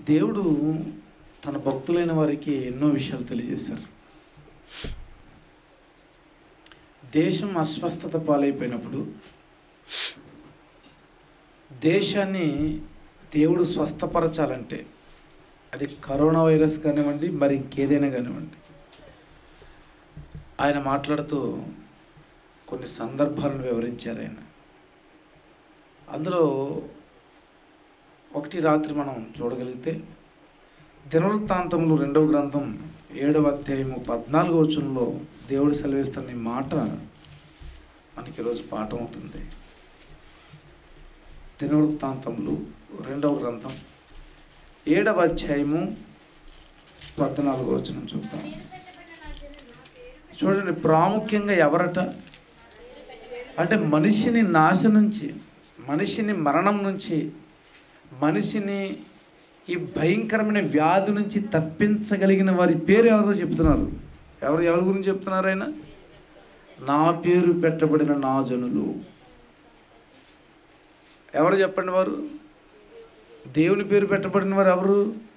దేవుడు తన భక్తులైన వారికి ఎన్నో విషయాలు తెలియజేశారు దేశం అస్వస్థత పాలైపోయినప్పుడు దేశాన్ని దేవుడు స్వస్థపరచాలంటే అది కరోనా వైరస్ కానివ్వండి మరి ఇంకేదైనా కానివ్వండి ఆయన మాట్లాడుతూ కొన్ని సందర్భాలను వివరించారు ఆయన అందులో ఒకటి రాత్రి మనం చూడగలిగితే దినవృత్తాంతములు రెండవ గ్రంథం ఏడవ అధ్యాయము పద్నాలుగో వచనంలో దేవుడు సెలవిస్తున్న ఈ మాట మనకి ఈరోజు పాఠం అవుతుంది దినవృత్తాంతములు రెండవ గ్రంథం ఏడవ అధ్యాయము పద్నాలుగో వచనం చూద్దాం చూడండి ప్రాముఖ్యంగా ఎవరట అంటే మనిషిని నాశనం నుంచి మనిషిని మరణం నుంచి మనిషిని ఈ భయంకరమైన వ్యాధి నుంచి తప్పించగలిగిన వారి పేరు ఎవరో చెప్తున్నారు ఎవరు ఎవరి గురించి చెప్తున్నారు ఆయన నా పేరు పెట్టబడిన నా జనులు ఎవరు చెప్పండి వారు దేవుని పేరు పెట్టబడిన వారు ఎవరు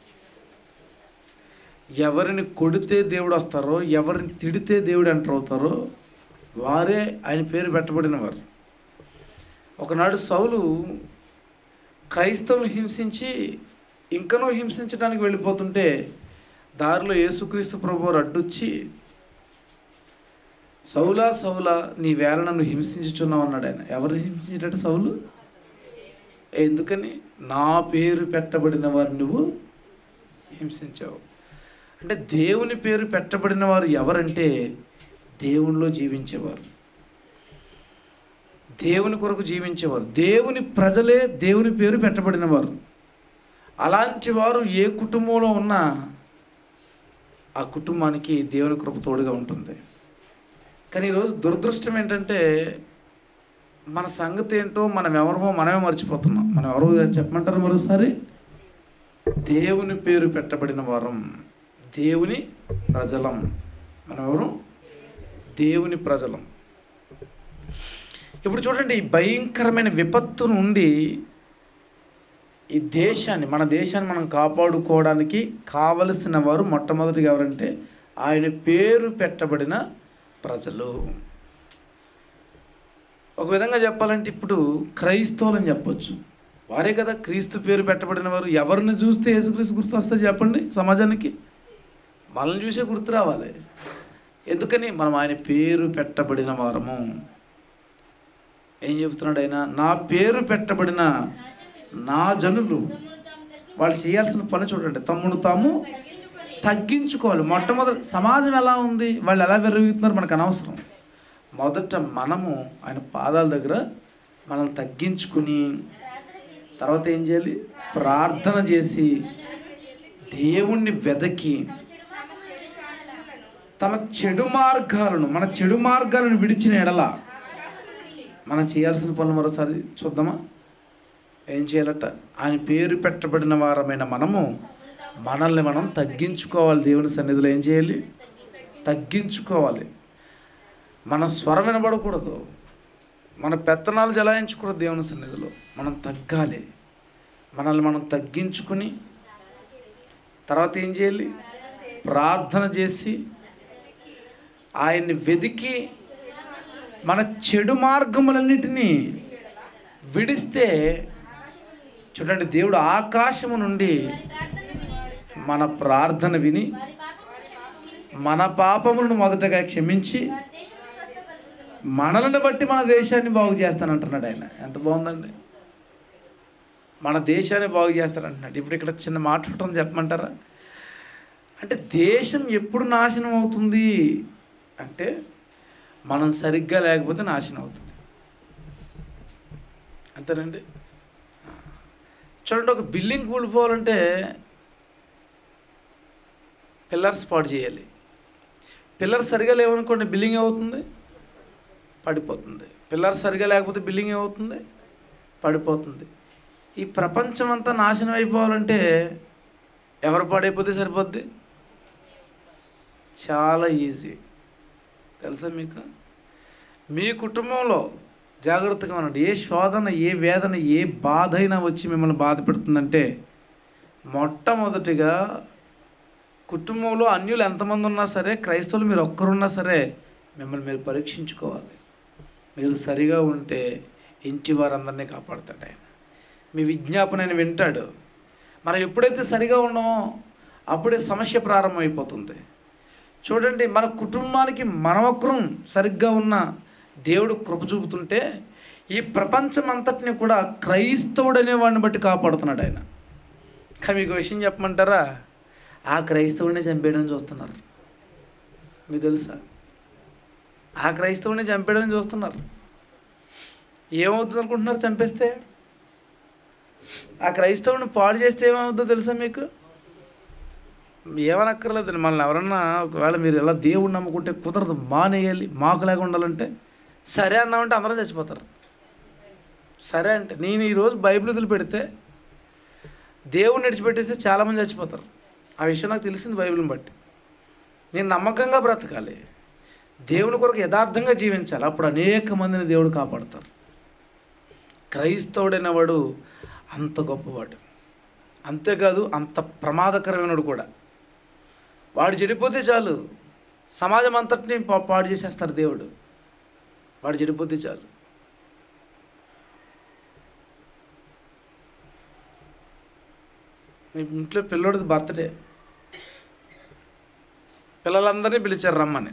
ఎవరిని కొడితే దేవుడు వస్తారో ఎవరిని తిడితే దేవుడు ఎంటర్ అవుతారో వారే ఆయన పేరు పెట్టబడిన వారు ఒకనాడు సౌలు క్రైస్తవులు హింసించి ఇంకనూ హింసించడానికి వెళ్ళిపోతుంటే దారిలో యేసుక్రీస్తు ప్రభు అడ్డొచ్చి సౌలా సౌలా నీ వేళ నన్ను హింసించుచున్నావు అన్నాడు ఆయన ఎవరు హింసించేటట్టు సౌలు ఎందుకని నా పేరు పెట్టబడిన వారు నువ్వు హింసించావు అంటే దేవుని పేరు పెట్టబడిన వారు ఎవరంటే దేవునిలో జీవించేవారు దేవుని కొరకు జీవించేవారు దేవుని ప్రజలే దేవుని పేరు పెట్టబడిన వారు అలాంటి వారు ఏ కుటుంబంలో ఉన్నా ఆ కుటుంబానికి దేవుని కృప తోడుగా ఉంటుంది కానీ ఈరోజు దురదృష్టం ఏంటంటే మన సంగతి ఏంటో మనం ఎవరమో మనమే మర్చిపోతున్నాం మనం ఎవరో చెప్పమంటారు మరోసారి దేవుని పేరు పెట్టబడిన వారం దేవుని ప్రజలం మనం ఎవరు దేవుని ప్రజలం ఇప్పుడు చూడండి ఈ భయంకరమైన విపత్తు నుండి ఈ దేశాన్ని మన దేశాన్ని మనం కాపాడుకోవడానికి కావలసిన వారు మొట్టమొదటిగా ఎవరంటే ఆయన పేరు పెట్టబడిన ప్రజలు ఒక విధంగా చెప్పాలంటే ఇప్పుడు క్రైస్తవులు అని చెప్పొచ్చు వారే కదా క్రీస్తు పేరు పెట్టబడిన వారు ఎవరిని చూస్తే యేసుక్రీస్తు గుర్తు వస్తుంది చెప్పండి సమాజానికి మనల్ని చూసే గుర్తు రావాలి ఎందుకని మనం ఆయన పేరు పెట్టబడిన వారము ఏం చెబుతున్నాడు ఆయన నా పేరు పెట్టబడిన నా జనులు వాళ్ళు చేయాల్సిన పని చూడండి తమ్మును తాము తగ్గించుకోవాలి మొట్టమొదటి సమాజం ఎలా ఉంది వాళ్ళు ఎలా విరవీగుతున్నారు మనకు అనవసరం మొదట మనము ఆయన పాదాల దగ్గర మనల్ని తగ్గించుకుని తర్వాత ఏం చేయాలి ప్రార్థన చేసి దేవుణ్ణి వెదకి తమ చెడు మార్గాలను మన చెడు మార్గాలను విడిచిన ఎడల మనం చేయాల్సిన పనులు మరోసారి చూద్దామా ఏం చేయాలట ఆయన పేరు పెట్టబడిన వారమైన మనము మనల్ని మనం తగ్గించుకోవాలి దేవుని సన్నిధిలో ఏం చేయాలి తగ్గించుకోవాలి మన స్వరం వినబడకూడదు మన పెత్తనాలు జలాయించకూడదు దేవుని సన్నిధిలో మనం తగ్గాలి మనల్ని మనం తగ్గించుకుని తర్వాత ఏం చేయాలి ప్రార్థన చేసి ఆయన్ని వెతికి మన చెడు మార్గములన్నిటినీ విడిస్తే చూడండి దేవుడు ఆకాశము నుండి మన ప్రార్థన విని మన పాపములను మొదటగా క్షమించి మనల్ని బట్టి మన దేశాన్ని బాగు చేస్తానంటున్నాడు ఆయన ఎంత బాగుందండి మన దేశాన్ని బాగు చేస్తానంటున్నాడు ఇప్పుడు ఇక్కడ చిన్న మాట ఉంటుంది చెప్పమంటారా అంటే దేశం ఎప్పుడు నాశనం అవుతుంది అంటే మనం సరిగ్గా లేకపోతే నాశనం అవుతుంది అంతేనండి చూడండి ఒక బిల్డింగ్ కూలిపోవాలంటే పిల్లర్స్ పాడు చేయాలి పిల్లర్స్ సరిగా లేవనుకోండి బిల్డింగ్ ఏమవుతుంది పడిపోతుంది పిల్లర్స్ సరిగా లేకపోతే బిల్డింగ్ ఏమవుతుంది పడిపోతుంది ఈ ప్రపంచం అంతా నాశనం అయిపోవాలంటే ఎవరు పాడైపోతే సరిపోద్ది చాలా ఈజీ తెలుసా మీకు మీ కుటుంబంలో జాగ్రత్తగా ఉండండి ఏ శోధన ఏ వేదన ఏ బాధ అయినా వచ్చి మిమ్మల్ని బాధ పెడుతుందంటే మొట్టమొదటిగా కుటుంబంలో అన్యులు ఎంతమంది ఉన్నా సరే క్రైస్తవులు మీరు ఒక్కరున్నా సరే మిమ్మల్ని మీరు పరీక్షించుకోవాలి మీరు సరిగా ఉంటే ఇంటి వారందరినీ కాపాడుతాడు ఆయన మీ విజ్ఞాపన ఆయన వింటాడు మనం ఎప్పుడైతే సరిగా ఉన్నామో అప్పుడే సమస్య ప్రారంభమైపోతుంది చూడండి మన కుటుంబానికి మన ఒక్కరం సరిగ్గా ఉన్న దేవుడు కృప చూపుతుంటే ఈ ప్రపంచం అంతటిని కూడా క్రైస్తవుడు అనేవాడిని బట్టి కాపాడుతున్నాడు ఆయన కానీ మీకు విషయం చెప్పమంటారా ఆ క్రైస్తవుడిని చంపేయడం చూస్తున్నారు మీకు తెలుసా ఆ క్రైస్తవుని చంపేయడం చూస్తున్నారు ఏమవుతుంది అనుకుంటున్నారు చంపేస్తే ఆ క్రైస్తవుని పాడు చేస్తే ఏమవుతుందో తెలుసా మీకు ఏమనక్కర్లేదండి మనల్ని ఎవరన్నా ఒకవేళ మీరు ఎలా దేవుడు నమ్ముకుంటే కుదరదు మానేయాలి మాకు లేక ఉండాలంటే సరే అన్నామంటే అందరూ చచ్చిపోతారు సరే అంటే నేను ఈరోజు బైబిల్ వదిలిపెడితే దేవుడిని విడిచిపెట్టేస్తే చాలామంది చచ్చిపోతారు ఆ విషయం నాకు తెలిసింది బైబిల్ని బట్టి నేను నమ్మకంగా బ్రతకాలి దేవుని కొరకు యథార్థంగా జీవించాలి అప్పుడు అనేక మందిని దేవుడు కాపాడతారు క్రైస్తవుడైన వాడు అంత గొప్పవాడు అంతేకాదు అంత ప్రమాదకరమైనడు కూడా వాడు చెడిపోతే చాలు సమాజం అంతటిని పా- పాడు చేసేస్తారు దేవుడు వాడు చెడిపోతే చాలు మీ ఇంట్లో పిల్లోడిది బర్త్డే పిల్లలందరినీ పిలిచారు రమ్మని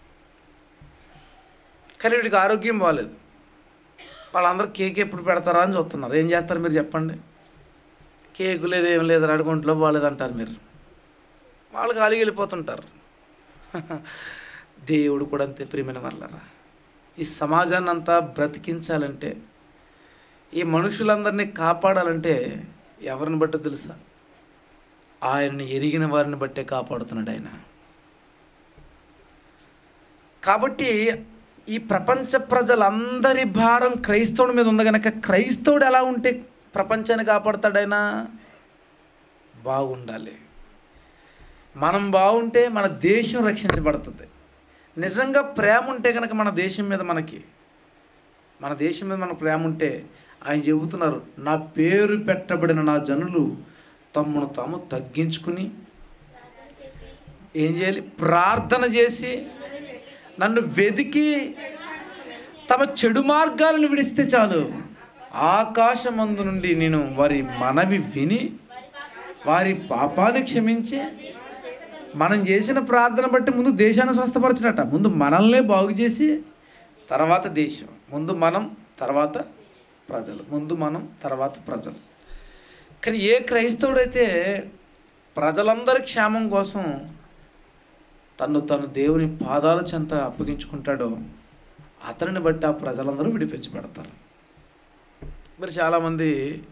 కానీ వీడికి ఆరోగ్యం బాగాలేదు వాళ్ళందరూ కేక్ ఎప్పుడు పెడతారా అని చూస్తున్నారు ఏం చేస్తారు మీరు చెప్పండి కేకు లేదు ఏం లేదు అడుగుంట్లో బాగాలేదు అంటారు మీరు వాళ్ళు ఖాళీకి వెళ్ళిపోతుంటారు దేవుడు కూడా అంతే ప్రియమైన వాళ్ళరా ఈ సమాజాన్ని అంతా బ్రతికించాలంటే ఈ మనుషులందరినీ కాపాడాలంటే ఎవరిని బట్టి తెలుసా ఆయన్ని ఎరిగిన వారిని బట్టే కాపాడుతున్నాడు ఆయన కాబట్టి ఈ ప్రపంచ ప్రజలందరి భారం క్రైస్తవుడి మీద ఉంది కనుక క్రైస్తవుడు ఎలా ఉంటే ప్రపంచాన్ని కాపాడుతాడైనా బాగుండాలి మనం బాగుంటే మన దేశం రక్షించబడుతుంది నిజంగా ప్రేమ ఉంటే కనుక మన దేశం మీద మనకి మన దేశం మీద మన ప్రేమ ఉంటే ఆయన చెబుతున్నారు నా పేరు పెట్టబడిన నా జనులు తమ్మును తాము తగ్గించుకుని ఏం చేయాలి ప్రార్థన చేసి నన్ను వెదికి తమ చెడు మార్గాలను విడిస్తే చాలు ఆకాశమందు నుండి నేను వారి మనవి విని వారి పాపాన్ని క్షమించి మనం చేసిన ప్రార్థన బట్టి ముందు దేశాన్ని స్వస్థపరచడట ముందు మనల్నే బాగు చేసి తర్వాత దేశం ముందు మనం తర్వాత ప్రజలు ముందు మనం తర్వాత ప్రజలు కానీ ఏ క్రైస్తవుడైతే ప్రజలందరి క్షేమం కోసం తను తను దేవుని పాదాల చెంత అప్పగించుకుంటాడో అతనిని బట్టి ఆ ప్రజలందరూ విడిపించబడతారు మరి చాలామంది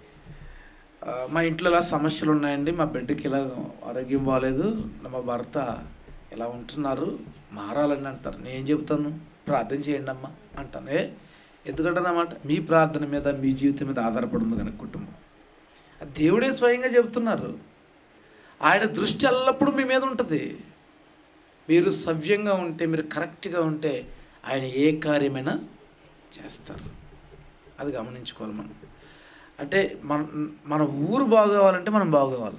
ఆ, మా ఇంట్లో ఇలా సమస్యలు ఉన్నాయండి మా బిడ్డకి ఇలా ఆరోగ్యం బాగాలేదు మా భర్త ఇలా ఉంటున్నారు మారాలని అంటారు నేను ఏం చెబుతాను ప్రార్థన చేయండి అమ్మా అంటాను ఏ ఎందుకంటానమాట మీ ప్రార్థన మీద మీ జీవితం మీద ఆధారపడి ఉంది కనుక కుటుంబం అది దేవుడే స్వయంగా చెబుతున్నారు ఆయన దృష్టి ఎల్లప్పుడూ మీ మీద ఉంటుంది మీరు సవ్యంగా ఉంటే మీరు కరెక్ట్గా ఉంటే ఆయన ఏ కార్యమైనా చేస్తారు అది గమనించుకోవాలి మనం అంటే మన మన ఊరు బాగోవాలంటే మనం బాగోవాలి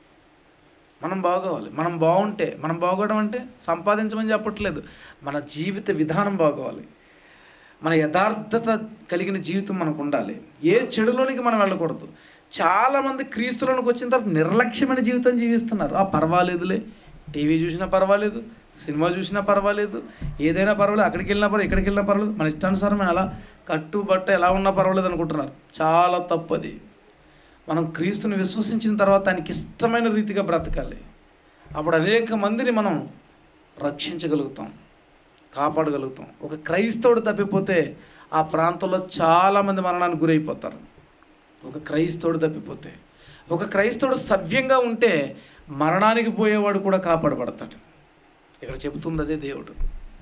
మనం బాగోవాలి మనం బాగుంటే మనం బాగోవడం అంటే సంపాదించమని చెప్పట్లేదు మన జీవిత విధానం బాగోవాలి మన యథార్థత కలిగిన జీవితం మనకు ఉండాలి ఏ చెడులోనికి మనం వెళ్ళకూడదు చాలామంది క్రీస్తులోనికి వచ్చిన తర్వాత నిర్లక్ష్యమైన జీవితం జీవిస్తున్నారు ఆ పర్వాలేదులే టీవీ చూసినా పర్వాలేదు సినిమా చూసినా పర్వాలేదు ఏదైనా పర్వాలేదు అక్కడికి వెళ్ళినా పర్వాలేదు ఇక్కడికి వెళ్ళినా పర్వాలేదు మన ఇష్టానుసారం అలా కట్టుబట్ట ఎలా ఉన్నా పర్వాలేదు అనుకుంటున్నారు చాలా తప్పు అది మనం క్రీస్తుని విశ్వసించిన తర్వాత ఆయనకి ఇష్టమైన రీతిగా బ్రతకాలి అప్పుడు అనేక మందిని మనం రక్షించగలుగుతాం కాపాడగలుగుతాం ఒక క్రైస్తవుడు తప్పిపోతే ఆ ప్రాంతంలో చాలామంది మరణానికి గురైపోతారు ఒక క్రైస్తవుడు తప్పిపోతే ఒక క్రైస్తవుడు సవ్యంగా ఉంటే మరణానికి పోయేవాడు కూడా కాపాడబడతాడు ఇక్కడ చెబుతుంది అదే దేవుడు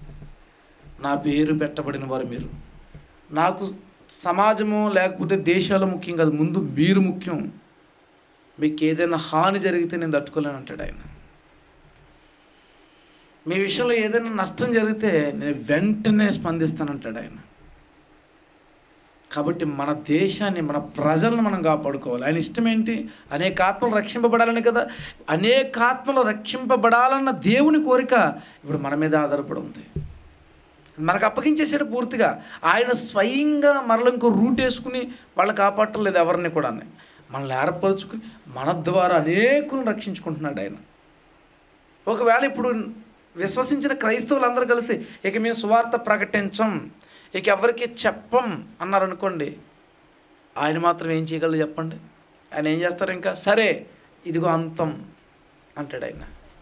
నా పేరు పెట్టబడిన వారు మీరు నాకు సమాజము లేకపోతే దేశాలు ముఖ్యం కాదు ముందు మీరు ముఖ్యం మీకు ఏదైనా హాని జరిగితే నేను తట్టుకోలేను అంటాడు ఆయన మీ విషయంలో ఏదైనా నష్టం జరిగితే నేను వెంటనే స్పందిస్తానంటాడు ఆయన కాబట్టి మన దేశాన్ని మన ప్రజలను మనం కాపాడుకోవాలి ఆయన ఇష్టం ఏంటి అనేక ఆత్మలు రక్షింపబడాలని కదా అనేక ఆత్మలు రక్షింపబడాలన్న దేవుని కోరిక ఇప్పుడు మన మీద ఆధారపడి ఉంది మనకు అప్పగించేసాడు పూర్తిగా ఆయన స్వయంగా మరల ఇంకో రూట్ వేసుకుని వాళ్ళని కాపాడటం లేదు ఎవరిని కూడా మనల్ని ఏర్పరచుకుని మన ద్వారా అనేకులను రక్షించుకుంటున్నాడు ఆయన ఒకవేళ ఇప్పుడు విశ్వసించిన క్రైస్తవులందరూ కలిసి ఇక మేము సువార్త ప్రకటించం ఇక ఎవరికి చెప్పం అన్నారు అనుకోండి ఆయన మాత్రం ఏం చేయగలరు చెప్పండి ఆయన ఏం చేస్తారు ఇంకా సరే ఇదిగో అంతం అంటాడు ఆయన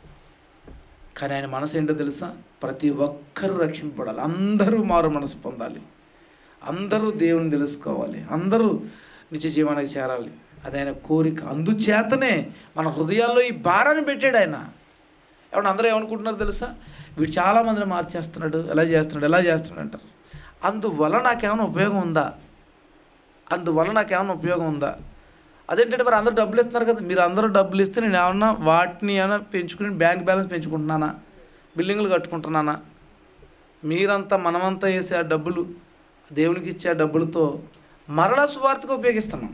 కానీ ఆయన మనసు ఏంటో తెలుసా ప్రతి ఒక్కరూ రక్షింపబడాలి అందరూ మారు మనసు పొందాలి అందరూ దేవుని తెలుసుకోవాలి అందరూ నిత్య జీవనానికి చేరాలి అది ఆయన కోరిక అందుచేతనే మన హృదయాల్లో ఈ భారాన్ని పెట్టాడు ఆయన ఎవరు అందరూ ఏమనుకుంటున్నారు తెలుసా వీడు చాలామందిని మార్చేస్తున్నాడు ఎలా చేస్తున్నాడు ఎలా చేస్తున్నాడు అంటారు అందువల్ల నాకేమైనా ఉపయోగం ఉందా అందువల్ల నాకేమైనా ఉపయోగం ఉందా అదేంటంటే మరి అందరూ డబ్బులు ఇస్తున్నారు కదా మీరు అందరూ డబ్బులు ఇస్తే నేను ఏమన్నా వాటిని ఏమైనా పెంచుకుని బ్యాంక్ బ్యాలెన్స్ పెంచుకుంటున్నానా బిల్డింగ్లు కట్టుకుంటున్నానా మీరంతా మనమంతా వేసే ఆ డబ్బులు దేవునికి ఇచ్చే ఆ డబ్బులతో మరలా సువార్తకు ఉపయోగిస్తున్నాం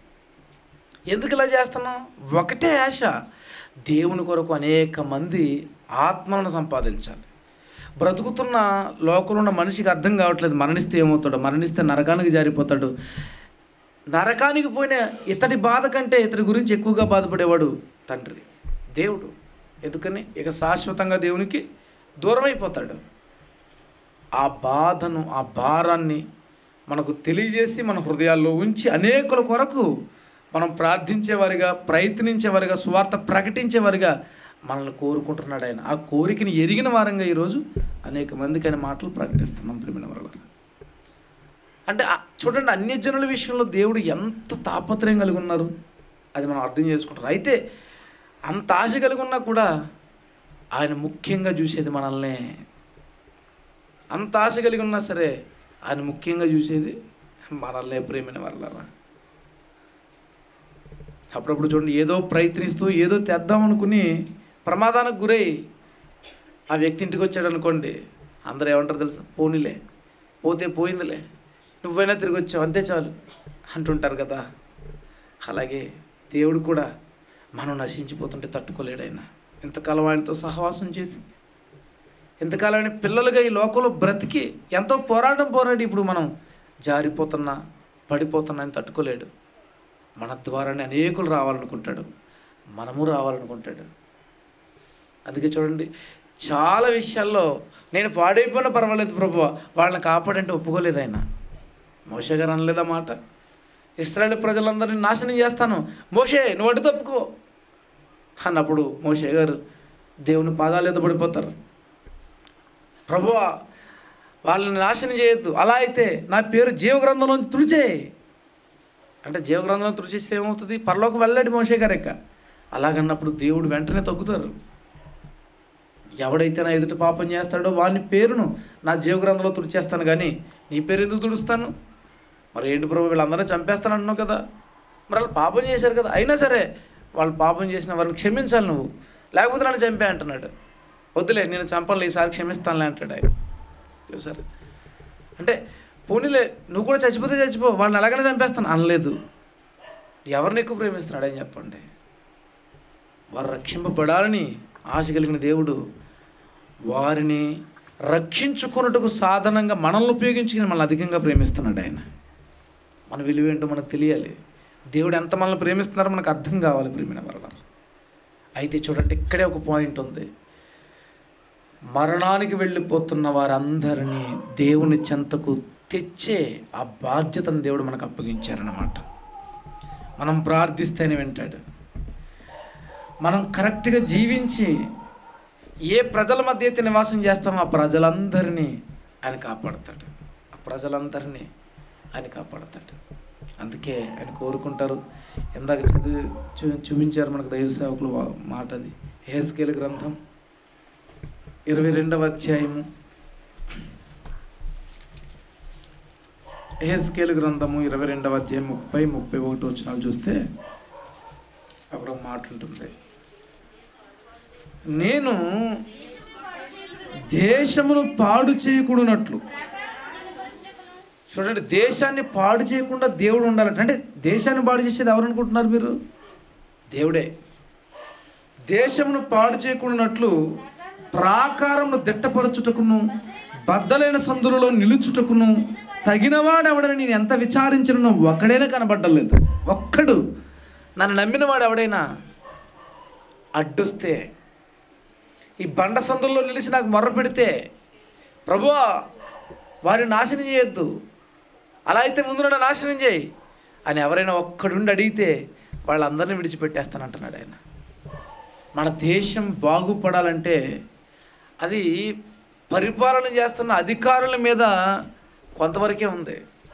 ఎందుకు ఇలా చేస్తున్నాం ఒకటే ఆశ దేవుని కొరకు అనేక మంది ఆత్మలను సంపాదించాలి బ్రతుకుతున్న లోకంలో ఉన్న మనిషికి అర్థం కావట్లేదు మరణిస్తే ఏమవుతాడు మరణిస్తే నరకానికి జారిపోతాడు నరకానికి పోయిన ఇతడి బాధ కంటే ఇతడి గురించి ఎక్కువగా బాధపడేవాడు తండ్రి దేవుడు ఎందుకని ఇక శాశ్వతంగా దేవునికి దూరం అయిపోతాడు ఆ బాధను ఆ భారాన్ని మనకు తెలియజేసి మన హృదయాల్లో ఉంచి అనేకుల కొరకు మనం ప్రార్థించేవారిగా ప్రయత్నించేవారిగా సువార్త ప్రకటించేవారిగా మనల్ని కోరుకుంటున్నాడు ఆయన ఆ కోరికని ఎరిగిన వారంగా ఈరోజు అనేక మందికి ఆయన మాటలు ప్రకటిస్తున్నాం ప్రేమిన వల్ల అంటే ఆ- చూడండి అన్య జనుల విషయంలో దేవుడు ఎంత తాపత్రయం కలిగి ఉన్నారు అది మనం అర్థం చేసుకుంటారు అయితే అంత ఆశ కలిగి ఉన్నా కూడా ఆయన ముఖ్యంగా చూసేది మనల్ని అంత ఆశ కలిగి ఉన్నా సరే ఆయన ముఖ్యంగా చూసేది మనల్నే ప్రేమిన వల్ల అప్పుడప్పుడు చూడండి ఏదో ప్రయత్నిస్తూ ఏదో తెద్దాం అనుకుని ప్రమాదానికి గురై ఆ వ్యక్తి ఇంటికి వచ్చాడు అనుకోండి అందరూ ఏమంటారు తెలుసా పోనీలే పోతే పోయిందిలే నువ్వైనా తిరిగి వచ్చావు అంతే చాలు అంటుంటారు కదా అలాగే దేవుడు కూడా మనం నశించిపోతుంటే తట్టుకోలేడు ఆయన ఇంతకాలం ఆయనతో సహవాసం చేసి ఇంతకాలం ఆయన పిల్లలుగా ఈ లోకంలో బ్రతికి ఎంతో పోరాటం పోరాడి ఇప్పుడు మనం జారిపోతున్నా పడిపోతున్నా అని తట్టుకోలేడు మన ద్వారానే అనేకులు రావాలనుకుంటాడు మనము రావాలనుకుంటాడు అందుకే చూడండి చాలా విషయాల్లో నేను పాడైపోయినా పర్వాలేదు ప్రభు వాళ్ళని కాపాడంటే ఒప్పుకోలేదు ఆయన మోషే గారు అనలేదా మాట ఇస్రాయేల్ ప్రజలందరినీ నాశనం చేస్తాను మోషే నువ్వు అడ్డు తప్పుకో అన్నప్పుడు మోషే గారు దేవుని పాదాలు ఎద పడిపోతారు ప్రభువా వాళ్ళని నాశనం చేయొద్దు అలా అయితే నా పేరు జీవగ్రంథంలోంచి తుడిచేయి అంటే జీవగ్రంథంలో తుడిచేస్తే ఏమవుతుంది పరలోకి వెళ్ళాడు మోషే గారు ఇక అలాగన్నప్పుడు దేవుడు వెంటనే తగ్గుతారు ఎవడైతే నా ఎదుట పాపం చేస్తాడో వాని పేరును నా జీవగ్రంథంలో తుడిచేస్తాను కానీ నీ పేరు ఎందుకు తుడుస్తాను మరి ఏంటి ప్రభు వీళ్ళందరినీ చంపేస్తాను అంటున్నావు కదా మరి వాళ్ళు పాపం చేశారు కదా అయినా సరే వాళ్ళు పాపం చేసిన వారిని క్షమించాలి నువ్వు లేకపోతే నన్ను చంపే అంటున్నాడు వద్దులే నేను చంపలే ఈసారి క్షమిస్తానులే అంటాడు ఆయన చూసారు అంటే పోనీలే నువ్వు కూడా చచ్చిపోతే చచ్చిపో వాళ్ళని ఎలాగైనా చంపేస్తాను అనలేదు ఎవరిని ఎక్కువ ప్రేమిస్తున్నాడు అని చెప్పండి వారు రక్షింపబడాలని ఆశ కలిగిన దేవుడు వారిని రక్షించుకున్నట్టుకు సాధనంగా మనల్ని ఉపయోగించుకుని మనల్ని అధికంగా ప్రేమిస్తున్నాడు ఆయన మన విలువ ఏంటో మనకు తెలియాలి దేవుడు ఎంత మనల్ని ప్రేమిస్తున్నారో మనకు అర్థం కావాలి ప్రేమిన వల్ల అయితే చూడండి ఇక్కడే ఒక పాయింట్ ఉంది మరణానికి వెళ్ళిపోతున్న వారందరినీ దేవుని చెంతకు తెచ్చే ఆ బాధ్యతను దేవుడు మనకు అప్పగించారన్నమాట మనం ప్రార్థిస్తేనే వింటాడు మనం కరెక్ట్గా జీవించి ఏ ప్రజల మధ్య అయితే నివాసం చేస్తామో ఆ ప్రజలందరినీ ఆయన కాపాడతాడు ఆ ప్రజలందరినీ ఆయన కాపాడతాడు అందుకే ఆయన కోరుకుంటారు ఇందాక చదివి చూ చూపించారు మనకు దైవ సేవకులు వా- మాట అది హేస్కేల్ గ్రంథం ఇరవై రెండవ అధ్యాయము హేస్కేల్ గ్రంథము ఇరవై రెండవ అధ్యాయం ముప్పై ముప్పై ఒకటి వచ్చినాలు చూస్తే అక్కడ ఒక మాట ఉంటుంది నేను దేశమును పాడు చేయకూడనట్లు చూడండి దేశాన్ని పాడు చేయకుండా దేవుడు ఉండాలంటే అంటే దేశాన్ని పాడు చేసేది ఎవరు అనుకుంటున్నారు మీరు దేవుడే దేశమును పాడు చేయకుండానట్లు ప్రాకారమును దిట్టపరచుటకును బద్దలైన సందులలో నిలుచుటకును తగినవాడు ఎవడని నేను ఎంత విచారించినో ఒక్కడైనా కనబడ్డలేదు ఒక్కడు నన్ను నమ్మినవాడు ఎవడైనా అడ్డొస్తే ఈ బండ సందుల్లో నిలిచి నాకు మొర్ర పెడితే ప్రభువా వారిని నాశనం చేయొద్దు అలా అయితే ముందు నన్ను నాశనం చేయి అని ఎవరైనా ఒక్కడుండి అడిగితే వాళ్ళందరినీ విడిచిపెట్టేస్తానంటున్నాడు ఆయన మన దేశం బాగుపడాలంటే అది పరిపాలన చేస్తున్న అధికారుల మీద కొంతవరకే ఉంది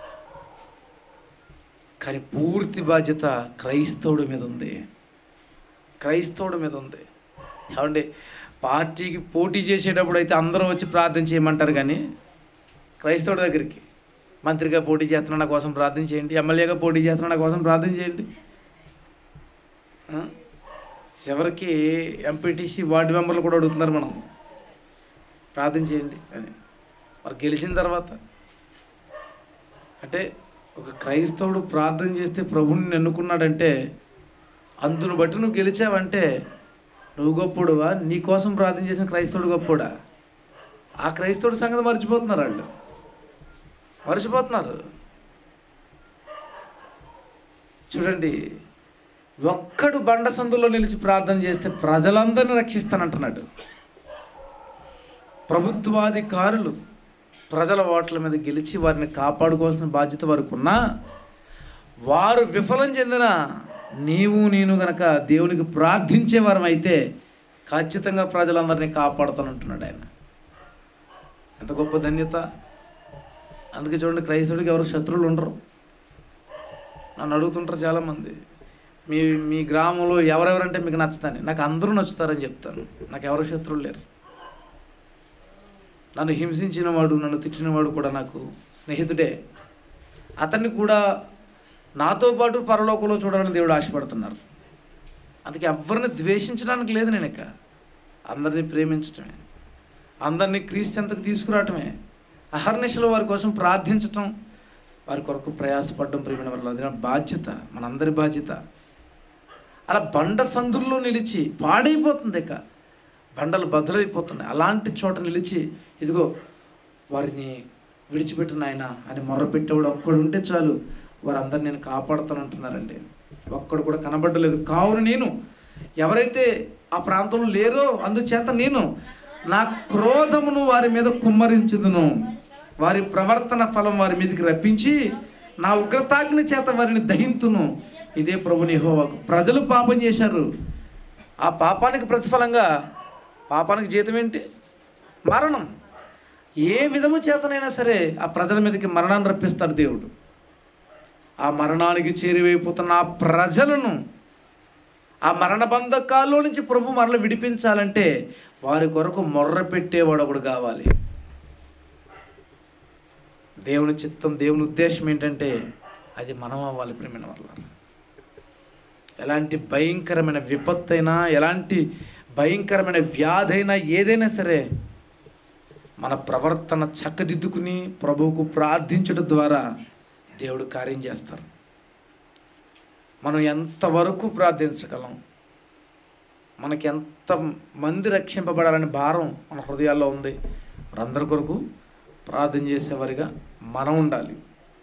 కానీ పూర్తి బాధ్యత క్రైస్తవుడి మీద ఉంది క్రైస్తవుడి మీద ఉంది ఏమండి పార్టీకి పోటీ చేసేటప్పుడు అయితే అందరూ వచ్చి ప్రార్థన చేయమంటారు కానీ క్రైస్తవుడి దగ్గరికి మంత్రిగా పోటీ చేస్తున్నా నా కోసం ప్రార్థన చేయండి ఎమ్మెల్యేగా పోటీ చేస్తున్నా నా కోసం ప్రార్థన చేయండి ఆ? చివరికి ఎంపీటీసీ వార్డు మెంబర్లు కూడా అడుగుతున్నారు మనం ప్రార్థన చేయండి అని మరి గెలిచిన తర్వాత అంటే ఒక క్రైస్తవుడు ప్రార్థన చేస్తే ప్రభుని ఎన్నుకున్నాడంటే అందును బట్టి నువ్వు గెలిచావంటే నువ్వు గొప్పోడువా నీ కోసం ప్రార్థన చేసిన క్రైస్తవుడు గొప్పోడా ఆ క్రైస్తవుడి సంగతి మర్చిపోతున్నారు వాళ్ళు మర్చిపోతున్నారు చూడండి ఒక్కడు బండ సందులో నిలిచి ప్రార్థన చేస్తే ప్రజలందరినీ రక్షిస్తానంటున్నాడు ప్రభుత్వాధికారులు ప్రజల ఓట్ల మీద గెలిచి వారిని కాపాడుకోవాల్సిన బాధ్యత వారికి ఉన్నా వారు విఫలం చెందిన నీవు నేను గనక దేవునికి ప్రార్థించేవారం అయితే ఖచ్చితంగా ప్రజలందరినీ కాపాడుతానంటున్నాడు ఆయన ఎంత గొప్ప ధన్యత అందుకే చూడండి క్రైస్తవుడికి ఎవరు శత్రువులు ఉండరు నన్ను అడుగుతుంటారు చాలామంది మీ మీ గ్రామంలో ఎవరెవరంటే మీకు నచ్చుతాను నాకు అందరూ నచ్చుతారని చెప్తాను నాకు ఎవరు శత్రువులు లేరు నన్ను హింసించిన వాడు నన్ను తిట్టినవాడు కూడా నాకు స్నేహితుడే అతన్ని కూడా నాతో పాటు పరలోకంలో చూడాలని దేవుడు ఆశపడుతున్నారు అందుకే ఎవరిని ద్వేషించడానికి లేదు నేను ఇక అందరినీ ప్రేమించటమే అందరినీ క్రీస్తు తీసుకురావటమే అహర్నిశలో వారి కోసం ప్రార్థించటం వారి కొరకు ప్రయాసపడడం ప్రేమైన వల్ల అది నా బాధ్యత మనందరి బాధ్యత అలా బండ సందుల్లో నిలిచి పాడైపోతుంది ఇక బండలు బదులైపోతున్నాయి అలాంటి చోట నిలిచి ఇదిగో వారిని విడిచిపెట్టిన ఆయన అని మొర్రపెట్టేవాడు ఒక్కడు ఉంటే చాలు వారందరిని నేను కాపాడుతానంటున్నారండి ఒక్కడు కూడా కనబడలేదు కావున నేను ఎవరైతే ఆ ప్రాంతంలో లేరో అందుచేత నేను నా క్రోధమును వారి మీద కుమ్మరించుదును వారి ప్రవర్తన ఫలం వారి మీదకి రప్పించి నా ఉగ్రతాగ్ని చేత వారిని దహింతును ఇదే ప్రభుని యెహోవాకు ప్రజలు పాపం చేశారు ఆ పాపానికి ప్రతిఫలంగా పాపానికి జీతం ఏంటి మరణం ఏ విధము చేతనైనా సరే ఆ ప్రజల మీదకి మరణాన్ని రప్పిస్తాడు దేవుడు ఆ మరణానికి చేరివైపోతున్న ఆ ప్రజలను ఆ మరణ బంధకాల్లో నుంచి ప్రభు మరల విడిపించాలంటే వారి కొరకు మొర్ర పెట్టేవాడు ఒకడు కావాలి దేవుని చిత్తం దేవుని ఉద్దేశం ఏంటంటే అది మనం అవ్వాలి ప్రేమైన వల్ల ఎలాంటి భయంకరమైన విపత్తైనా ఎలాంటి భయంకరమైన వ్యాధైనా ఏదైనా సరే మన ప్రవర్తన చక్కదిద్దుకుని ప్రభువుకు ప్రార్థించడం ద్వారా దేవుడు కార్యం చేస్తారు మనం ఎంతవరకు ప్రార్థించగలం మనకి ఎంత మంది రక్షింపబడాలని భారం మన హృదయాల్లో ఉంది వారందరి కొరకు ప్రార్థన చేసేవారిగా మనం ఉండాలి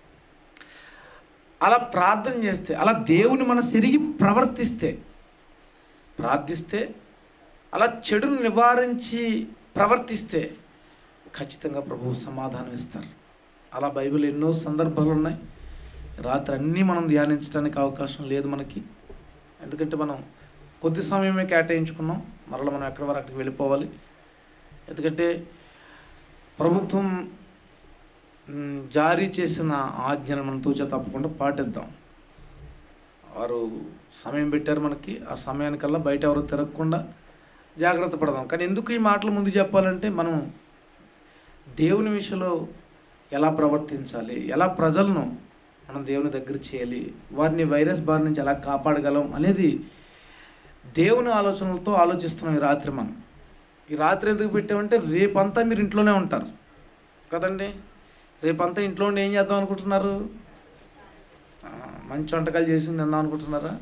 అలా ప్రార్థన చేస్తే అలా దేవుని మన సిరిగి ప్రవర్తిస్తే ప్రార్థిస్తే అలా చెడును నివారించి ప్రవర్తిస్తే ఖచ్చితంగా ప్రభువు సమాధానం ఇస్తారు అలా బైబిల్ ఎన్నో సందర్భాలు ఉన్నాయి రాత్రి అన్నీ మనం ధ్యానించడానికి అవకాశం లేదు మనకి ఎందుకంటే మనం కొద్ది సమయమే కేటాయించుకున్నాం మరలా మనం ఎక్కడి వరకు అక్కడికి వెళ్ళిపోవాలి ఎందుకంటే ప్రభుత్వం మ్, జారీ చేసిన ఆజ్ఞను మనం తూచా తప్పకుండా పాటిద్దాం వారు సమయం పెట్టారు మనకి ఆ సమయానికల్లా బయట ఎవరు తిరగకుండా జాగ్రత్త పడదాం కానీ ఎందుకు ఈ మాటలు ముందు చెప్పాలంటే మనం దేవుని విషయంలో ఎలా ప్రవర్తించాలి ఎలా ప్రజలను మనం దేవుని దగ్గర చేయాలి వారిని వైరస్ బారి నుంచి ఎలా కాపాడగలం అనేది దేవుని ఆలోచనలతో ఆలోచిస్తున్నాం ఈ రాత్రి మనం ఈ రాత్రి ఎందుకు పెట్టామంటే రేపంతా మీరు ఇంట్లోనే ఉంటారు కదండి రేపంతా ఇంట్లో ఉండి ఏం చేద్దాం అనుకుంటున్నారు ఆ, మంచి వంటకాలు చేసి తిందాం అనుకుంటున్నారా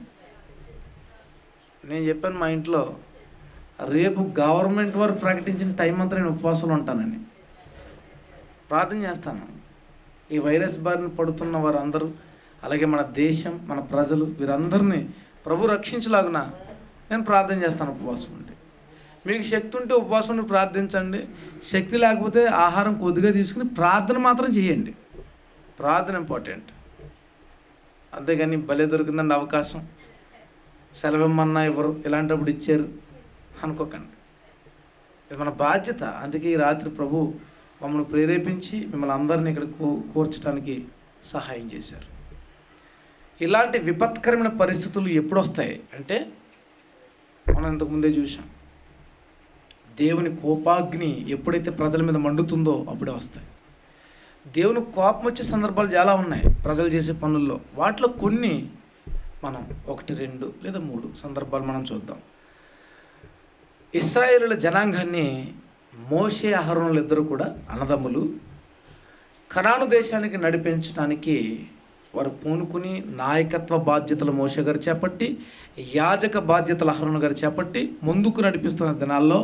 నేను చెప్పాను మా ఇంట్లో రేపు గవర్నమెంట్ వారు ప్రకటించిన టైం అంతా నేను ఉపవాసాలు ఉంటానని ప్రార్థన చేస్తాను ఈ వైరస్ బారిన పడుతున్న వారందరూ అలాగే మన దేశం మన ప్రజలు వీరందరినీ ప్రభు రక్షించలాగున నేను ప్రార్థన చేస్తాను ఉపవాసం ఉండి మీకు శక్తి ఉంటే ఉపవాసం ఉండి ప్రార్థించండి శక్తి లేకపోతే ఆహారం కొద్దిగా తీసుకుని ప్రార్థన మాత్రం చేయండి ప్రార్థన ఇంపార్టెంట్ అంతేగాని భలే దొరికిందండి అవకాశం సెలవు ఇమ్మన్నా ఎవరు ఇలాంటప్పుడు ఇచ్చారు అనుకోకండి ఇది మన బాధ్యత అందుకే ఈ రాత్రి ప్రభు మమ్మల్ని ప్రేరేపించి మిమ్మల్ని అందరినీ ఇక్కడ కూ కూర్చడానికి సహాయం చేశారు ఇలాంటి విపత్కరమైన పరిస్థితులు ఎప్పుడు వస్తాయి అంటే మనం ఇంతకు ముందే చూసాం దేవుని కోపాగ్ని ఎప్పుడైతే ప్రజల మీద మండుతుందో అప్పుడే వస్తాయి దేవుని కోపం వచ్చే సందర్భాలు చాలా ఉన్నాయి ప్రజలు చేసే పనుల్లో వాటిలో కొన్ని మనం ఒకటి రెండు లేదా మూడు సందర్భాలు మనం చూద్దాం ఇస్రాయేలుల జనాంగాన్ని మోషే అహరోనులు ఇద్దరు కూడా అన్నదమ్ములు కనాను దేశానికి నడిపించడానికి వారు పూనుకుని నాయకత్వ బాధ్యతలు మోషే గారు చేపట్టి యాజక బాధ్యతలు అహరోను గారు చేపట్టి ముందుకు నడిపిస్తున్న దినాల్లో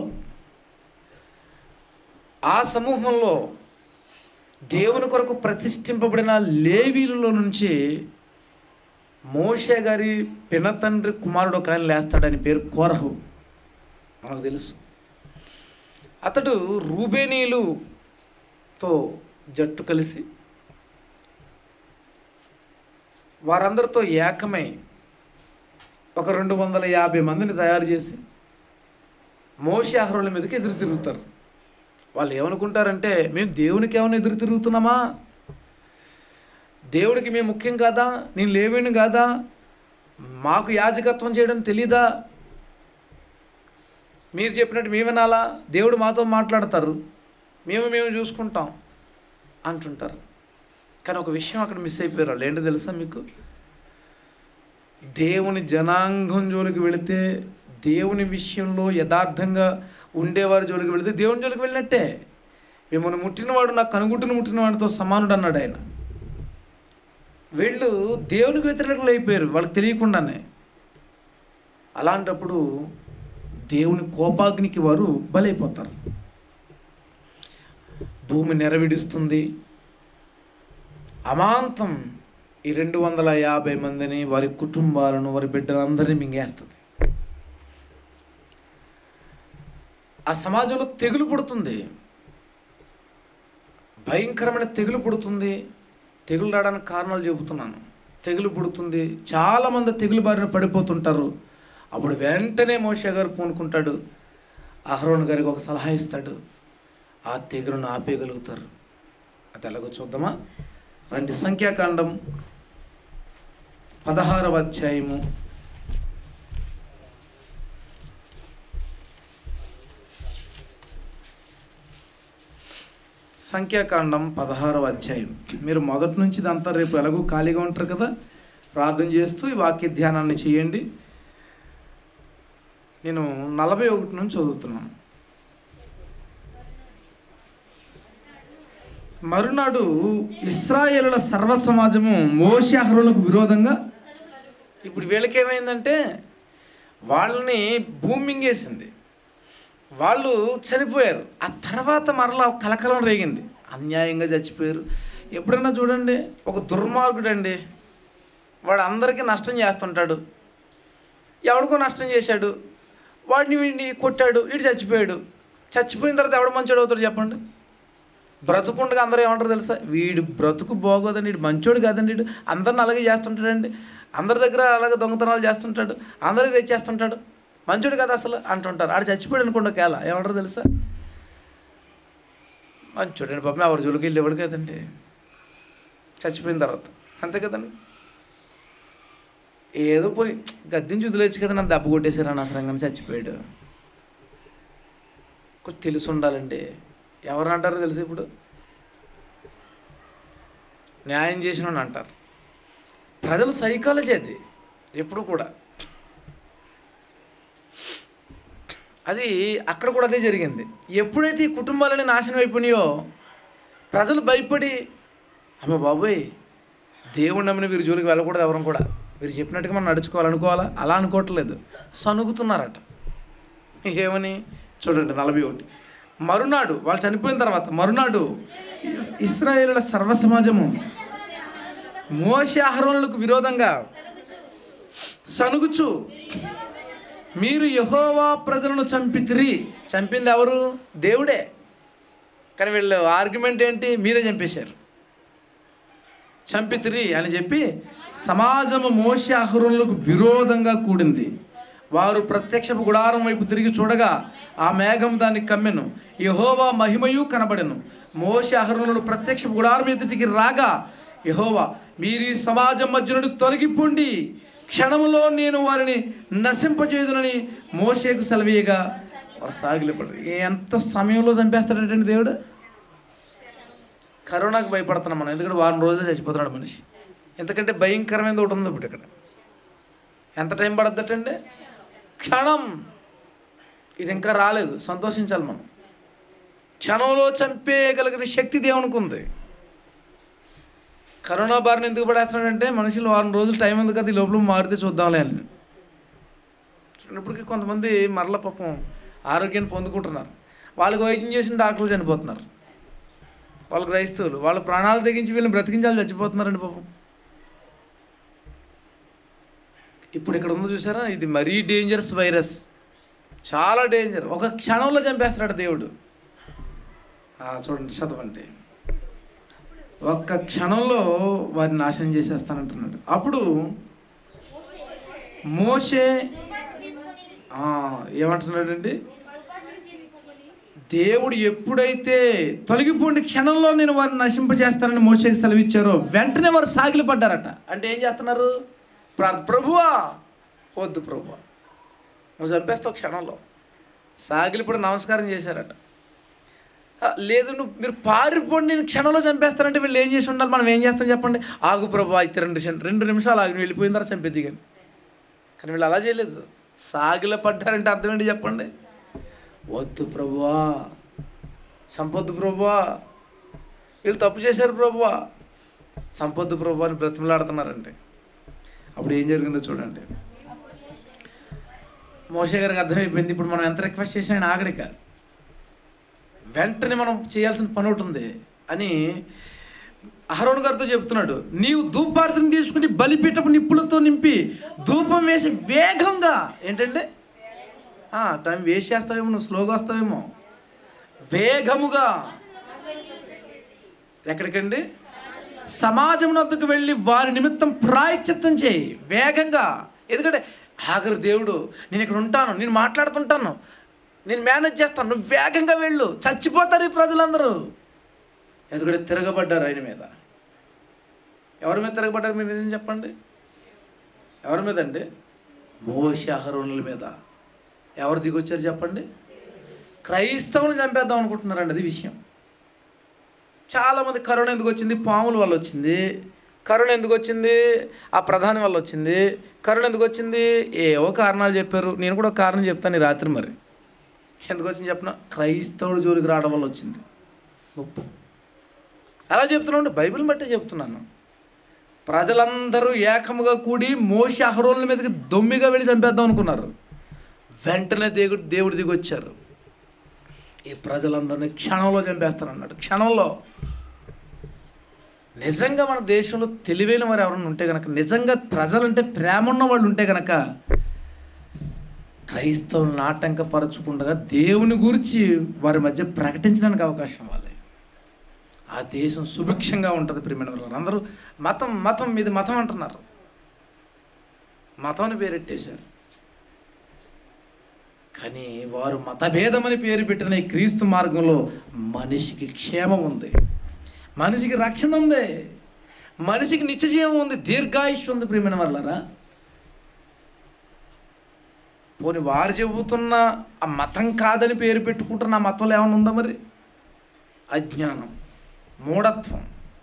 ఆ సమూహంలో దేవుని కొరకు ప్రతిష్ఠింపబడిన లేవీలలో నుంచి మోషే గారి పినతండ్రి కుమారుడు ఒక ఆయన లేస్తాడని పేరు కోరహు మనకు తెలుసు అతడు రూబేనీయులుతో జట్టు కలిసి వారందరితో ఏకమై ఒక రెండు వందల యాభై మందిని తయారు చేసి మోషే అహరోల మీదకి ఎదురు తిరుగుతారు వాళ్ళు ఏమనుకుంటారంటే మేము దేవునికి ఏమైనా ఎదురు తిరుగుతున్నామా దేవుడికి మేము ముఖ్యం కాదా నేను లేవేణి కాదా మాకు యాజకత్వం చేయడం తెలీదా మీరు చెప్పినట్టు మేము వినాలా దేవుడు మాతో మాట్లాడతారు మేము మేము చూసుకుంటాం అంటుంటారు కానీ ఒక విషయం అక్కడ మిస్ అయిపోయారు వాళ్ళు ఏంటో తెలుసా మీకు దేవుని జనాంగం జోలికి వెళితే దేవుని విషయంలో యథార్థంగా ఉండేవారి జోలికి వెళితే దేవుని జోలికి వెళ్ళినట్టే మిమ్మల్ని ముట్టినవాడు నాకు కనుగుట్టును ముట్టినవాడితో సమానుడు అన్నాడు ఆయన వీళ్ళు దేవునికి వ్యతిరేకులు అయిపోయారు వాళ్ళకి తెలియకుండానే అలాంటప్పుడు దేవుని కోపాగ్నికి వారు బలైపోతారు భూమి నెరవిడుస్తుంది అమాంతం ఈ రెండు వందల యాభై మందిని వారి కుటుంబాలను వారి బిడ్డలందరినీ మింగేస్తుంది ఆ సమాజంలో తెగులు పుడుతుంది భయంకరమైన తెగులు పుడుతుంది తెగులు రావడానికి కారణాలు చెబుతున్నాను తెగులు పుడుతుంది చాలామంది తెగులు బారిన పడిపోతుంటారు అప్పుడు వెంటనే మోషే గారు పూనుకుంటాడు అహరోన్ గారికి ఒక సలహా ఇస్తాడు ఆ తెగులను ఆపేయగలుగుతారు అది ఎలాగో చూద్దామా రండి సంఖ్యాకాండం పదహారవ అధ్యాయము సంఖ్యాకాండం పదహారవ అధ్యాయం మీరు మొదటి నుంచి ఇదంతా రేపు ఎలాగో ఖాళీగా ఉంటారు కదా ప్రార్థన చేస్తూ ఈ వాక్య ధ్యానాన్ని చేయండి నేను నలభై ఒకటి నుంచి చదువుతున్నాను మరునాడు ఇస్రాయేలుల సర్వ సమాజము మోషాహరులకు విరోధంగా ఇప్పుడు వీళ్ళకేమైందంటే వాళ్ళని భూమి మింగేసింది వాళ్ళు చనిపోయారు ఆ తర్వాత మరలా ఒక కలకలం రేగింది అన్యాయంగా చచ్చిపోయారు ఎప్పుడైనా చూడండి ఒక దుర్మార్గుడు అండి వాడు అందరికీ నష్టం చేస్తుంటాడు ఎవడికో నష్టం చేశాడు వాడిని వీడిని కొట్టాడు వీడు చచ్చిపోయాడు చచ్చిపోయిన తర్వాత ఎవడు మంచోడు అవుతాడు చెప్పండి బ్రతుకుండగా అందరూ ఏమంటారు తెలుసా వీడు బ్రతుకు బాగోదండి వీడు మంచోడు కాదండి వీడు అందరిని అలాగే చేస్తుంటాడండి అందరి దగ్గర అలాగే దొంగతనాలు చేస్తుంటాడు అందరికి తెచ్చేస్తుంటాడు మంచోడు కదా అసలు అంటుంటారు ఆడు చచ్చిపోయాడు అనుకోండి కేలా ఏమంటారు తెలుసా మంచోడండి పాపం ఎవరి జోలికి వెళ్ళి ఎవడు కదండి చచ్చిపోయిన తర్వాత అంతే కదండి ఏదో పోయి గద్దించి వదిలేచ్చు కదా నన్ను దెబ్బ కొట్టేశారు అనవసరంగా చచ్చిపోయాడు కొంచెం తెలిసి ఉండాలండి ఎవరు అంటారో తెలుసు ఇప్పుడు న్యాయం చేసిన వాడిని అంటారు ప్రజల సైకాలజీ అది ఎప్పుడు కూడా అది అక్కడ కూడా అదే జరిగింది ఎప్పుడైతే ఈ కుటుంబాలని నాశనం అయిపోయినాయో ప్రజలు భయపడి అమ్మ బాబోయ్ దేవుడు నమ్మిన వీరి జోలికి వెళ్ళకూడదు ఎవరం కూడా వీరు చెప్పినట్టుగా మనం నడుచుకోవాలనుకోవాలా అలా అనుకోవట్లేదు సనుగుతున్నారట ఏమని చూడండి నలభై ఒకటి మరునాడు వాళ్ళు చనిపోయిన తర్వాత మరునాడు ఇస్- ఇస్రాయేలుల సర్వ సమాజము మోషే ఆహరణలకు విరోధంగా సనుగుచు మీరు యహోవా ప్రజలను చంపితిరి చంపింది ఎవరు దేవుడే కానీ వీళ్ళు ఆర్గ్యుమెంట్ ఏంటి మీరే చంపేశారు చంపితిరి అని చెప్పి సమాజము మోష అహరులకు విరోధంగా కూడింది వారు ప్రత్యక్షపు గుడారం వైపు తిరిగి చూడగా ఆ మేఘం దాన్ని కమ్మెను యహోవా మహిమయు కనబడెను మోష అహరులను ప్రత్యక్షపు గుడారం ఎదుటికి రాగా యహోవా మీరు ఈ సమాజం మధ్య నుండి తొలగిపోండి క్షణములో నేను వారిని నశింపచేయుదునని మోషేకు సెలవీయగా వారు సాగిలిపడరు ఎంత సమయంలో చంపేస్తాడంటే దేవుడు కరోనాకు భయపడుతున్నాం మనం ఎందుకంటే వారం రోజులు చచ్చిపోతున్నాడు మనిషి ఎందుకంటే భయంకరమైనది ఒకటి ఉంది ఇప్పుడు ఇక్కడ ఎంత టైం పడద్దటండి క్షణం ఇది ఇంకా రాలేదు సంతోషించాలి మనం క్షణంలో చంపేయగలిగిన శక్తి దేవునికి ఉంది కరోనా బారిన ఎందుకు పడేస్తున్నాడంటే మనుషులు వారం రోజులు టైం ఉంది కదా ఈ లోపల మారితే చూద్దాంలే అని ఇప్పటికీ కొంతమంది మరల పాపం ఆరోగ్యాన్ని పొందుకుంటున్నారు వాళ్ళకి వైద్యం చేసిన డాక్టర్లు చనిపోతున్నారు వాళ్ళు క్రైస్తవులు వాళ్ళ ప్రాణాలు తెగించి వీళ్ళని బ్రతికించాలి చచ్చిపోతున్నారండి పాపం ఇప్పుడు ఇక్కడ ఉంది చూసారా ఇది మరీ డేంజరస్ వైరస్ చాలా డేంజర్ ఒక క్షణంలో చంపేస్తున్నాడు దేవుడు ఆ, చూడండి చదవండి ఒక్క క్షణంలో వారిని నాశనం చేసేస్తానంటున్నాడు అప్పుడు మోషే ఆ, ఏమంటున్నాడండి దేవుడు ఎప్పుడైతే తొలగిపోండి క్షణంలో నేను వారిని నశింపజేస్తానని మోసేకి సెలవిచ్చారో వెంటనే వారు సాగిలి పడ్డారట అంటే ఏం చేస్తున్నారు ప్రార్థ ప్రభువా వద్దు ప్రభువా నువ్వు చంపేస్తావు క్షణంలో సాగిలిపడి నమస్కారం చేశారట "ఆ, లేదు నువ్వు మీరు పారిపోండి నేను క్షణంలో చంపేస్తానంటే వీళ్ళు ఏం చేసి ఉండాలి మనం ఏం చేస్తాం చెప్పండి ఆగు ప్రభు అయితే రెండు నిమిషం- రెండు నిమిషాలు ఆగి వెళ్ళిపోయిన తర్వాత చంపేది కానీ కానీ వీళ్ళు అలా చేయలేదు సాగిల పడ్డారంటే అర్థం ఏంటి చెప్పండి వద్దు ప్రభువా సంపొద్దు ప్రభువా వీళ్ళు తప్పు చేశారు ప్రభువా సంపొద్దు ప్రభు అని బ్రతిమలాడుతున్నారండి అప్పుడు ఏం జరిగిందో చూడండి మోషే గారికి అర్థమైపోయింది ఇప్పుడు మనం ఎంత రిక్వెస్ట్ చేసినా ఆయన ఆగడిక వెంటనే మనం చేయాల్సిన పని ఒకటి ఉంది అని అహరోన్ గారితో చెప్తున్నాడు నీవు ధూపార్థం తీసుకుని బలిపీఠపు నిప్పులతో నింపి ధూపం వేసి వేగంగా ఏంటంటే ఆ, టైం వేస్ట్ చేస్తావేమో నువ్వు స్లోగా వస్తావేమో వేగముగా ఎక్కడికండి సమాజం వద్దకు వెళ్ళి వారి నిమిత్తం ప్రాయశ్చిత్తం చేయి వేగంగా ఎందుకంటే ఆఖరి దేవుడు నేను ఇక్కడ ఉంటాను నేను మాట్లాడుతుంటాను నేను మేనేజ్ చేస్తాను నువ్వు వేగంగా వెళ్ళు చచ్చిపోతారు ఈ ప్రజలందరూ ఎందుకంటే తిరగబడ్డారు ఆయన మీద ఎవరి మీద తిరగబడ్డారు మీరు నిజం చెప్పండి ఎవరి మీద అండి మోషహరుణుల మీద ఎవరు దిగొచ్చారు చెప్పండి క్రైస్తవుని చంపేద్దాం అనుకుంటున్నారండి అది విషయం చాలామంది కరోనా ఎందుకు వచ్చింది పాముల వల్ల వచ్చింది కరోనా ఎందుకు వచ్చింది ఆ ప్రధాని వల్ల వచ్చింది కరోనా ఎందుకు వచ్చింది ఏవో కారణాలు చెప్పారు నేను కూడా ఒక కారణం చెప్తాను ఈ రాత్రి మరి ఎందుకు వచ్చింది చెప్పిన క్రైస్తవుడు జోలికి రావడం వల్ల వచ్చింది ముప్పు అలా చెప్తున్నాను బైబిల్ని బట్టే చెప్తున్నాను ప్రజలందరూ ఏకముగా కూడి మోషి అహరోన్ల మీదకి దొమ్మిగా వెళ్ళి చంపేద్దాం అనుకున్నారు వెంటనే దేవుడు దేవుడి దిగి వచ్చారు ఈ ప్రజలందరినీ క్షణంలో చంపేస్తానన్నాడు క్షణంలో నిజంగా మన దేశంలో తెలివైన వారు ఎవరైనా ఉంటే కనుక నిజంగా ప్రజలంటే ప్రేమ ఉన్న వాళ్ళు ఉంటే కనుక క్రైస్తవులను ఆటంకపరచకుండా దేవుని గురించి వారి మధ్య ప్రకటించడానికి అవకాశం ఇవ్వాలి ఆ దేశం సుభిక్షంగా ఉంటుంది ప్రియమైన వాళ్ళు అందరూ మతం మతం మీది మతం అంటున్నారు మతం అని పేరెట్టేశారు కానీ వారు మతభేదమని పేరు పెట్టిన ఈ క్రీస్తు మార్గంలో మనిషికి క్షేమం ఉంది మనిషికి రక్షణ ఉంది మనిషికి నిత్యజీవం ఉంది దీర్ఘాయుష్ ఉంది ప్రియమైన వాళ్ళరా పోని వారు చెబుతున్న ఆ మతం కాదని పేరు పెట్టుకుంటున్న ఆ మతంలో ఏమైనా ఉందా మరి అజ్ఞానం మూఢత్వం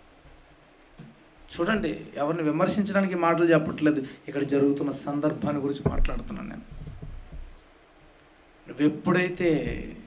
చూడండి ఎవరిని విమర్శించడానికి మాటలు చెప్పట్లేదు ఇక్కడ జరుగుతున్న సందర్భాన్ని గురించి మాట్లాడుతున్నాను నేను నువ్వు ఎప్పుడైతే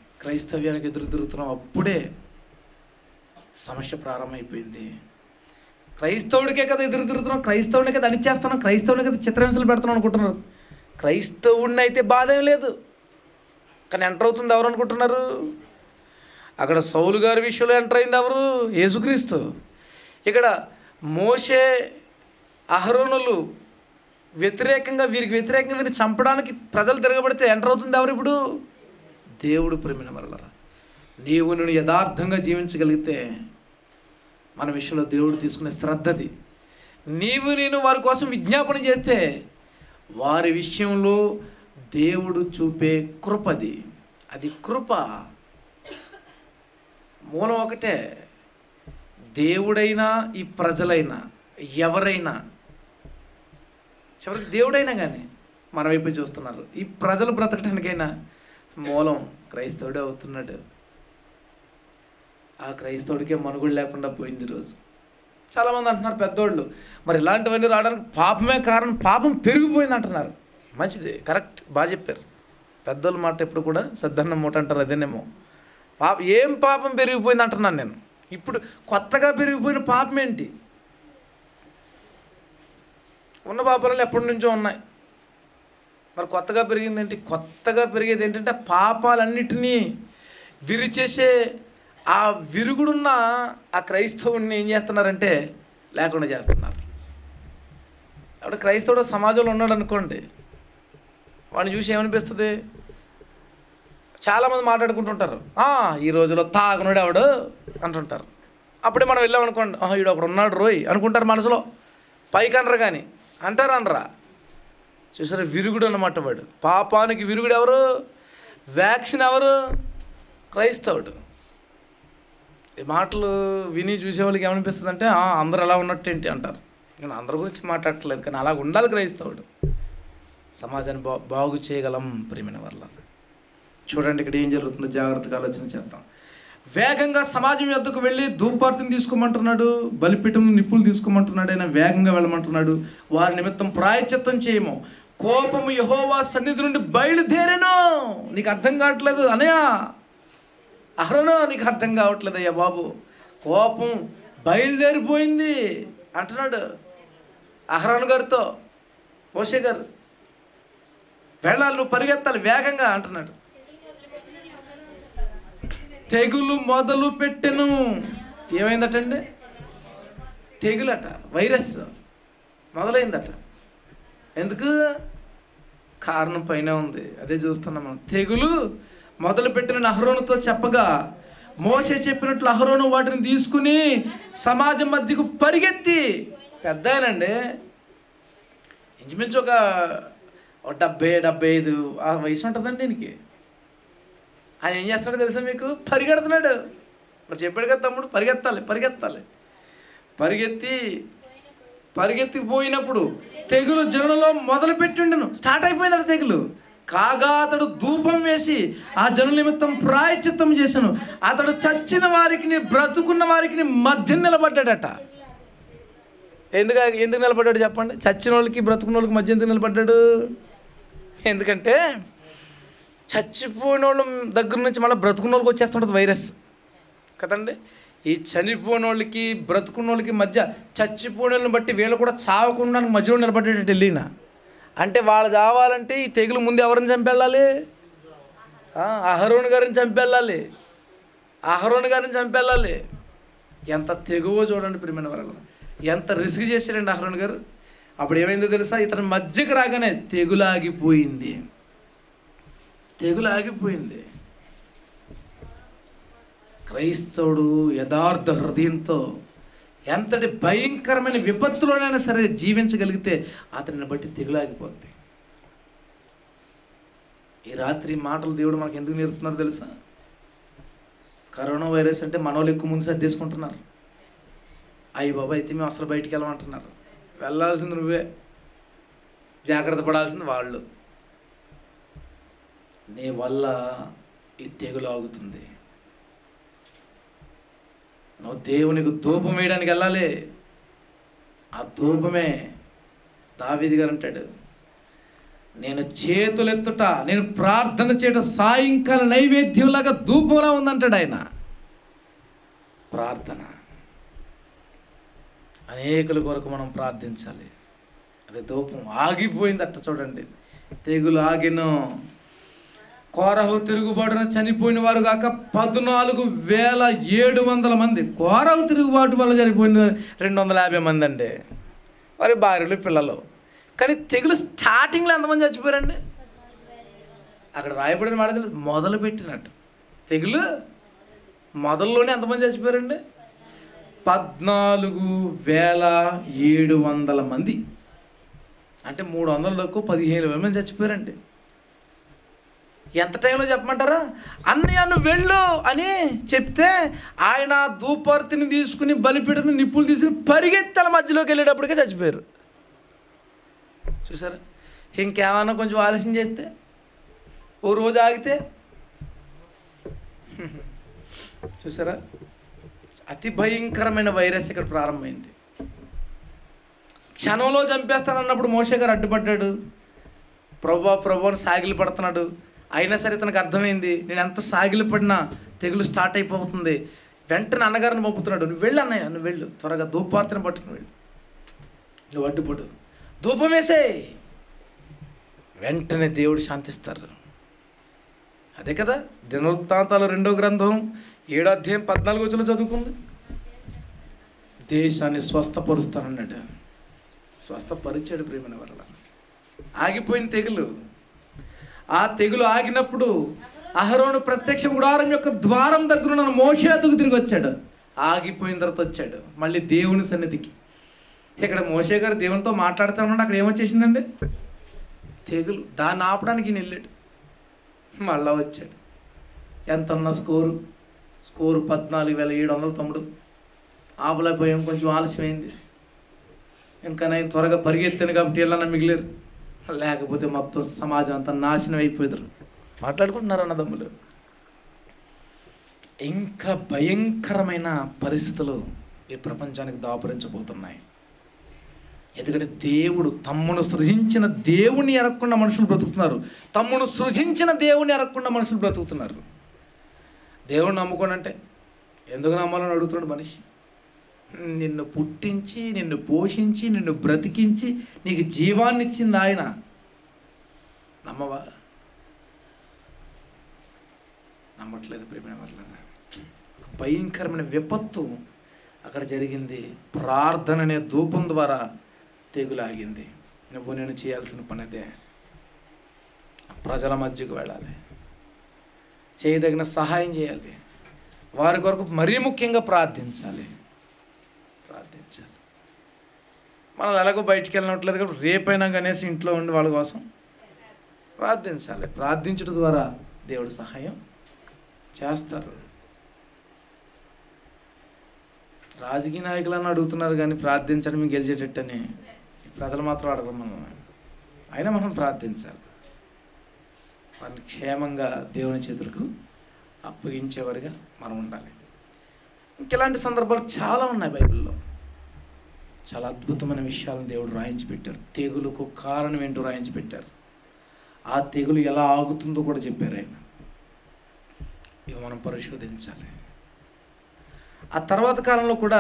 క్రైస్తవ్యానికి ఎదురు తిరుగుతున్నావు అప్పుడే సమస్య ప్రారంభమైపోయింది క్రైస్తవుడికే కదా ఎదురు తిరుగుతున్నాం క్రైస్తవుడినే కదా అనిచేస్తున్నాం క్రైస్తవునే కదా చిత్రహింసలు పెడుతున్నాం అనుకుంటున్నారు క్రైస్తవుడిని అయితే బాధ ఏం లేదు కానీ ఎంటర్ అవుతుంది ఎవరు అనుకుంటున్నారు అక్కడ సౌలు గారి విషయంలో ఎంటర్ అయింది ఎవరు యేసుక్రీస్తు ఇక్కడ మోషే అహరోనులు వ్యతిరేకంగా వీరికి వ్యతిరేకంగా వీరిని చంపడానికి ప్రజలు తిరగబడితే ఎంటర్ అవుతుంది ఎవరు ఇప్పుడు దేవుడు ప్రేమిన వల్ల నీవు నేను యథార్థంగా జీవించగలిగితే మన విషయంలో దేవుడు తీసుకునే శ్రద్ధది నీవు నేను వారి కోసం విజ్ఞాపన చేస్తే వారి విషయంలో దేవుడు చూపే కృపది అది కృప మూలం ఒకటే దేవుడైనా ఈ ప్రజలైనా ఎవరైనా చివరికి దేవుడైనా కానీ మన వైపు చూస్తున్నారు ఈ ప్రజలు బ్రతకడానికైనా మూలం క్రైస్తవుడే అవుతున్నాడు ఆ క్రైస్తవుడికే మనుగుడు లేకుండా పోయింది ఈరోజు చాలామంది అంటున్నారు పెద్దోళ్ళు మరి ఇలాంటివన్నీ రావడానికి పాపమే కారణం పాపం పెరిగిపోయింది అంటున్నారు మంచిది కరెక్ట్ బాగా చెప్పారు పెద్దోళ్ళ మాట ఎప్పుడు కూడా సద్దన్న మూట అంటారు అదేనేమో పాప ఏం పాపం పెరిగిపోయింది అంటున్నాను నేను ఇప్పుడు కొత్తగా పెరిగిపోయిన పాపం ఏంటి ఉన్న పాపాలు ఎప్పటి నుంచో ఉన్నాయి మరి కొత్తగా పెరిగింది ఏంటి కొత్తగా పెరిగేది ఏంటంటే పాపాలన్నిటినీ విరిచేసే ఆ విరుగుడున్న ఆ క్రైస్తవుడిని ఏం చేస్తున్నారంటే లేకుండా చేస్తున్నారు అప్పుడు క్రైస్తవుడు సమాజంలో ఉన్నాడు అనుకోండి వాడిని చూసి ఏమనిపిస్తుంది చాలామంది మాట్లాడుకుంటుంటారు "ఆ, ఈ రోజులో తాగనుడు ఎవడు అంటుంటారు అప్పుడే మనం వెళ్ళామనుకోండి "ఆహా, ఈడు ఒకడు ఉన్నాడు రోయ్ అనుకుంటారు మనసులో పైకి అనరు కానీ అంటారు అనరా చూసారా విరుగుడు అన్నమాట వాడు పాపానికి విరుగుడు ఎవరు వ్యాక్సిన్ ఎవరు క్రైస్తవుడు ఈ మాటలు విని చూసేవాళ్ళకి ఏమనిపిస్తుంది అంటే అందరు ఎలా ఉన్నట్టు ఏంటి అంటారు నేను అందరి గురించి మాట్లాడట్లేదు కానీ అలా ఉండాలి క్రైస్తవుడు సమాజాన్ని బా బాగు చేయగలం ప్రేమిన వల్ల చూడండి ఇక్కడ ఏం జరుగుతుందో జాగ్రత్తగా ఆలోచన చేద్దాం వేగంగా సమాజం యొద్దకు వెళ్ళి ధూపార్తిని తీసుకోమంటున్నాడు బలిపీఠం నిప్పులు తీసుకోమంటున్నాడు ఆయన వేగంగా వెళ్ళమంటున్నాడు వారి నిమిత్తం ప్రాయచిత్తం చేయము కోపము యహోవా సన్నిధి నుండి బయలుదేరెను నీకు అర్థం కావట్లేదు అనయా అహరనో నీకు అర్థం కావట్లేదు అయ్యా బాబు కోపం బయలుదేరిపోయింది అంటున్నాడు అహరోన్ గారితో మోషే గారు వెళ్ళాలి నువ్వు పరిగెత్తాలి వేగంగా అంటున్నాడు తెగులు మొదలు పెట్టెను ఏమైందటండి తెగులట వైరస్ మొదలైందట ఎందుకు కారణం పైన ఉంది అదే చూస్తున్నాం మనం తెగులు మొదలుపెట్టిన అహరోనుతో చెప్పగా మోసే చెప్పినట్లు అహరోను వాటిని తీసుకుని సమాజం మధ్యకు పరిగెత్తి పెద్ద ఆయనండి ఇంచుమించు ఒక ఒక డెబ్బై డెబ్బై ఐదు ఆ వయసు ఉంటుందండి దీనికి ఆయన ఏం చేస్తున్నాడో తెలుసా మీకు పరిగెడుతున్నాడు మరి చెప్పాడు కదా తమ్ముడు పరిగెత్తాలి పరిగెత్తాలి పరిగెత్తి పరిగెత్తిపోయినప్పుడు తెగులు జనులలో మొదలుపెట్టిండను స్టార్ట్ అయిపోయింది అక్కడ తెగులు కాగా అతడు ధూపం వేసి ఆ జనుల నిమిత్తం ప్రాయచిత్తం చేశాను అతడు చచ్చిన వారికి బ్రతుకున్న వారికి మధ్య నిలబడ్డాడట ఎందుకు ఎందుకు నిలబడ్డాడు చెప్పండి చచ్చిన వాళ్ళకి బ్రతుకున్న వాళ్ళకి మధ్య ఎందుకు నిలబడ్డాడు ఎందుకంటే చచ్చిపోయిన వాళ్ళ దగ్గర నుంచి మళ్ళీ బ్రతుకున్న వాళ్ళకి వచ్చేస్తుంటుంది వైరస్ కదండి ఈ చనిపోయిన వాళ్ళకి బ్రతుకున్న వాళ్ళకి మధ్య చచ్చిపోయిన వాళ్ళని బట్టి వీళ్ళు కూడా చావకుండా మధ్యలో నిలబడేటట్టు వెళ్ళిన అంటే వాళ్ళు చావాలంటే ఈ తెగులు ముందు ఎవరిని చంపెళ్ళాలి ఆ, అహరోన్ గారిని చంపెళ్ళాలి అహరోన్ గారిని చంపెళ్ళాలి ఎంత తెగువో చూడండి ప్రియమైన వరకు ఎంత రిస్క్ చేశాడండి అహరోన్ గారు అప్పుడు ఏమైందో తెలుసా ఇతని మధ్యకి రాగానే తెగులు ఆగిపోయింది తెగులు ఆగిపోయింది క్రైస్తవుడు యథార్థ హృదయంతో ఎంతటి భయంకరమైన విపత్తులోనైనా సరే జీవించగలిగితే అతనిని బట్టి తెగులాగిపోద్ది ఈ రాత్రి మాటలు దేవుడు మనకు ఎందుకు నేర్పుతున్నారు తెలుసా కరోనా వైరస్ అంటే మనోళ్ళు ఎక్కువ ముందు సర్దేసుకుంటున్నారు అయ్యి బాబా అయితే మేము అసలు బయటికి వెళ్ళమంటున్నారు వెళ్ళాల్సింది నువ్వే జాగ్రత్త పడాల్సింది వాళ్ళు నీ వల్ల ఈ తెగులు ఆగుతుంది నువ్వు దేవునికి ధూపం వేయడానికి వెళ్ళాలి ఆ ధూపమే దావీది గారు అంటాడు నేను చేతులెత్తుట నేను ప్రార్థన చేయట సాయంకాల నైవేద్యంలాగా ధూపంలా ఉందంటాడు ఆయన ప్రార్థన అనేకుల కొరకు మనం ప్రార్థించాలి అది దూపం ఆగిపోయిందట చూడండి తెగులు ఆగిను కోరహు తిరుగుబాటున చనిపోయిన వారు కాక పద్నాలుగు వేల ఏడు వందల మంది కోరహు తిరుగుబాటు వల్ల చనిపోయిన రెండు వందల యాభై మంది అండి వారి భార్యలు పిల్లలు కానీ తెగులు స్టార్టింగ్లో ఎంతమంది చచ్చిపోయారండి అక్కడ రాయబడిన మాట తెలుసు మొదలు పెట్టినట్టు తెగులు మొదల్లోనే ఎంతమంది చచ్చిపోయారండి పద్నాలుగు వేల ఏడు వందల మంది అంటే మూడు వందల తక్కువ పదిహేను వేల మంది చచ్చిపోయారండి ఎంత టైంలో చెప్పమంటారా అన్నయ్య నువ్వు వెళ్ళు అని చెప్తే ఆయన దూపర్తిని తీసుకుని బలిపీడని నిప్పులు తీసుకుని పరిగెత్తల మధ్యలోకి వెళ్ళేటప్పటికే చచ్చిపోయారు చూసారా ఇంకేమన్నా కొంచెం ఆలస్యం చేస్తే ఓ రోజు ఆగితే చూసారా అతి భయంకరమైన వైరస్ ఇక్కడ ప్రారంభమైంది క్షణంలో చంపేస్తానన్నప్పుడు మోషే గారు అడ్డుపడ్డాడు ప్రభా ప్రభు అని సాగిలి పడుతున్నాడు అయినా సరే తనకు అర్థమైంది నేను ఎంత సాగిలి పడినా తెగులు స్టార్ట్ అయిపోతుంది వెంటనే అన్నగారిని పంపుతున్నాడు నువ్వు వెళ్ళు అన్నయ్య నువ్వు వెళ్ళు త్వరగా ధూపార్తెను పట్టుకుని వెళ్ళు నువ్వు అడ్డుపడు ధూపం వేసే వెంటనే దేవుడు శాంతిస్తారు అదే కదా దినవృత్తాంతాలు రెండో గ్రంథం ఏడో అధ్యాయం పద్నాలుగు వచ్చిన చదువుకుంది దేశాన్ని స్వస్థపరుస్తానన్నాడు స్వస్థపరిచాడు ప్రేమని వల్ల ఆగిపోయిన తెగులు ఆ తెగులు ఆగినప్పుడు అహరోను ప్రత్యక్ష గుడారం యొక్క ద్వారం దగ్గర ఉన్న మోషే అతుకు తిరిగి వచ్చాడు ఆగిపోయిన తర్వాత వచ్చాడు మళ్ళీ దేవుని సన్నిధికి ఇక్కడ మోషే గారు దేవునితో మాట్లాడుతూ ఉన్నాడు అక్కడ ఏమొచ్చేసిందండి తెగులు దాన్ని ఆపడానికి ఈయన వెళ్ళాడు మళ్ళా వచ్చాడు ఎంత ఉన్న స్కోరు స్కోరు పద్నాలుగు వేల ఏడు వందల తమ్ముడు ఆపలేకపోయాం కొంచెం ఆలస్యమైంది ఇంకా నేను త్వరగా పరిగెత్తాను కాబట్టి వెళ్ళన్నా మిగిలేరు లేకపోతే మొత్తం సమాజం అంతా నాశనం అయిపోయారు మాట్లాడుకుంటున్నారు అన్నదమ్ములు ఇంకా భయంకరమైన పరిస్థితులు ఈ ప్రపంచానికి దాపురించబోతున్నాయి ఎందుకంటే దేవుడు తమ్మును సృజించిన దేవుని ఎరగకుండా మనుషులు బ్రతుకుతున్నారు తమ్మును సృజించిన దేవుని ఎరగకుండా మనుషులు బ్రతుకుతున్నారు దేవుని నమ్ముకోనంటే ఎందుకు నమ్మాలని అడుగుతున్నాడు మనిషి నిన్ను పుట్టించి నిన్ను పోషించి నిన్ను బ్రతికించి నీకు జీవాన్ని ఇచ్చింది ఆయన నమ్మవా నమ్మట్లేదు ప్రేమ వల్ల భయంకరమైన విపత్తు అక్కడ జరిగింది ప్రార్థన అనే ధూపం ద్వారా తెగులాగింది నువ్వు నేను చేయాల్సిన పని అదే ప్రజల మధ్యకు వెళ్ళాలి చేయదగిన సహాయం చేయాలి వారి కొరకు మరీ ముఖ్యంగా ప్రార్థించాలి ప్రార్థించాలి మనం ఎలాగో బయటికి వెళ్ళినట్లేదు కాబట్టి రేపైనా కనేసి ఇంట్లో ఉండి వాళ్ళ కోసం ప్రార్థించాలి ప్రార్థించడం ద్వారా దేవుడు సహాయం చేస్తారు రాజకీయ నాయకులను అడుగుతున్నారు కానీ ప్రార్థించడం మీకు గెలిచేటట్టని ప్రజలు మాత్రం అడగరు మనం అయినా మనం ప్రార్థించాలి వారిని క్షేమంగా దేవుని చేతులకు అప్పగించేవారిగా మనం ఉండాలి ఇంకెలాంటి సందర్భాలు చాలా ఉన్నాయి బైబిల్లో చాలా అద్భుతమైన విషయాలను దేవుడు రాయించి పెట్టారు తెగులుకు కారణం ఏంటో రాయించి పెట్టారు ఆ తెగులు ఎలా ఆగుతుందో కూడా చెప్పారు ఆయన ఇవి మనం పరిశోధించాలి ఆ తర్వాత కాలంలో కూడా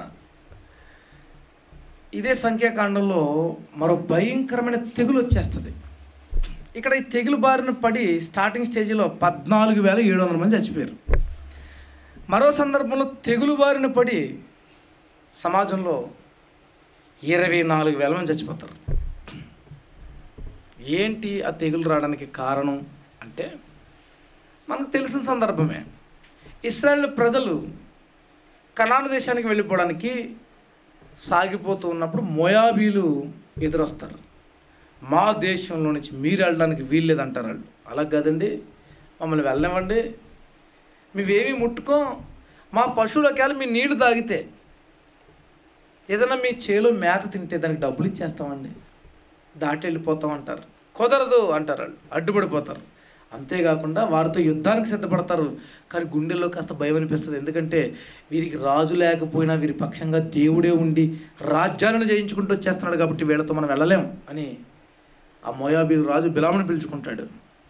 ఇదే సంఖ్యాకాండంలో మరో భయంకరమైన తెగులు వచ్చేస్తుంది ఇక్కడ ఈ తెగులు బారిన పడి స్టార్టింగ్ స్టేజ్లో పద్నాలుగు వేల ఏడు వందల మంది చచ్చిపోయారు మరో సందర్భంలో తెగులు బారిన పడి సమాజంలో ఇరవై నాలుగు వేల మంది చచ్చిపోతారు ఏంటి ఆ తెగులు రావడానికి కారణం అంటే మనకు తెలిసిన సందర్భమే ఇస్రాయేల్ ప్రజలు కనాను దేశానికి వెళ్ళిపోవడానికి సాగిపోతూ ఉన్నప్పుడు మోయాబీలు ఎదురొస్తారు మా దేశంలో నుంచి మీరు వెళ్ళడానికి వీల్లేదంటారు వాళ్ళు అలా కదండి మమ్మల్ని వెళ్ళనివ్వండి మేమేమి ముట్టుకోం మా పశువులకి వెళ్ళి మీ నీళ్లు తాగితే ఏదైనా మీ చేలో మేత తింటే దానికి డబ్బులు ఇచ్చేస్తామండి దాటి వెళ్ళిపోతాం అంటారు కుదరదు అంటారు వాళ్ళు అడ్డుపడిపోతారు అంతేకాకుండా వారితో యుద్ధానికి సిద్ధపడతారు కానీ గుండెల్లో కాస్త భయం అనిపిస్తుంది ఎందుకంటే వీరికి రాజు లేకపోయినా వీరి పక్షంగా దేవుడే ఉండి రాజ్యాలను జయించుకుంటూ వచ్చేస్తున్నాడు కాబట్టి వీళ్ళతో మనం వెళ్ళలేం అని ఆ మోయాబీ రాజు బిలాముని పిలుచుకుంటాడు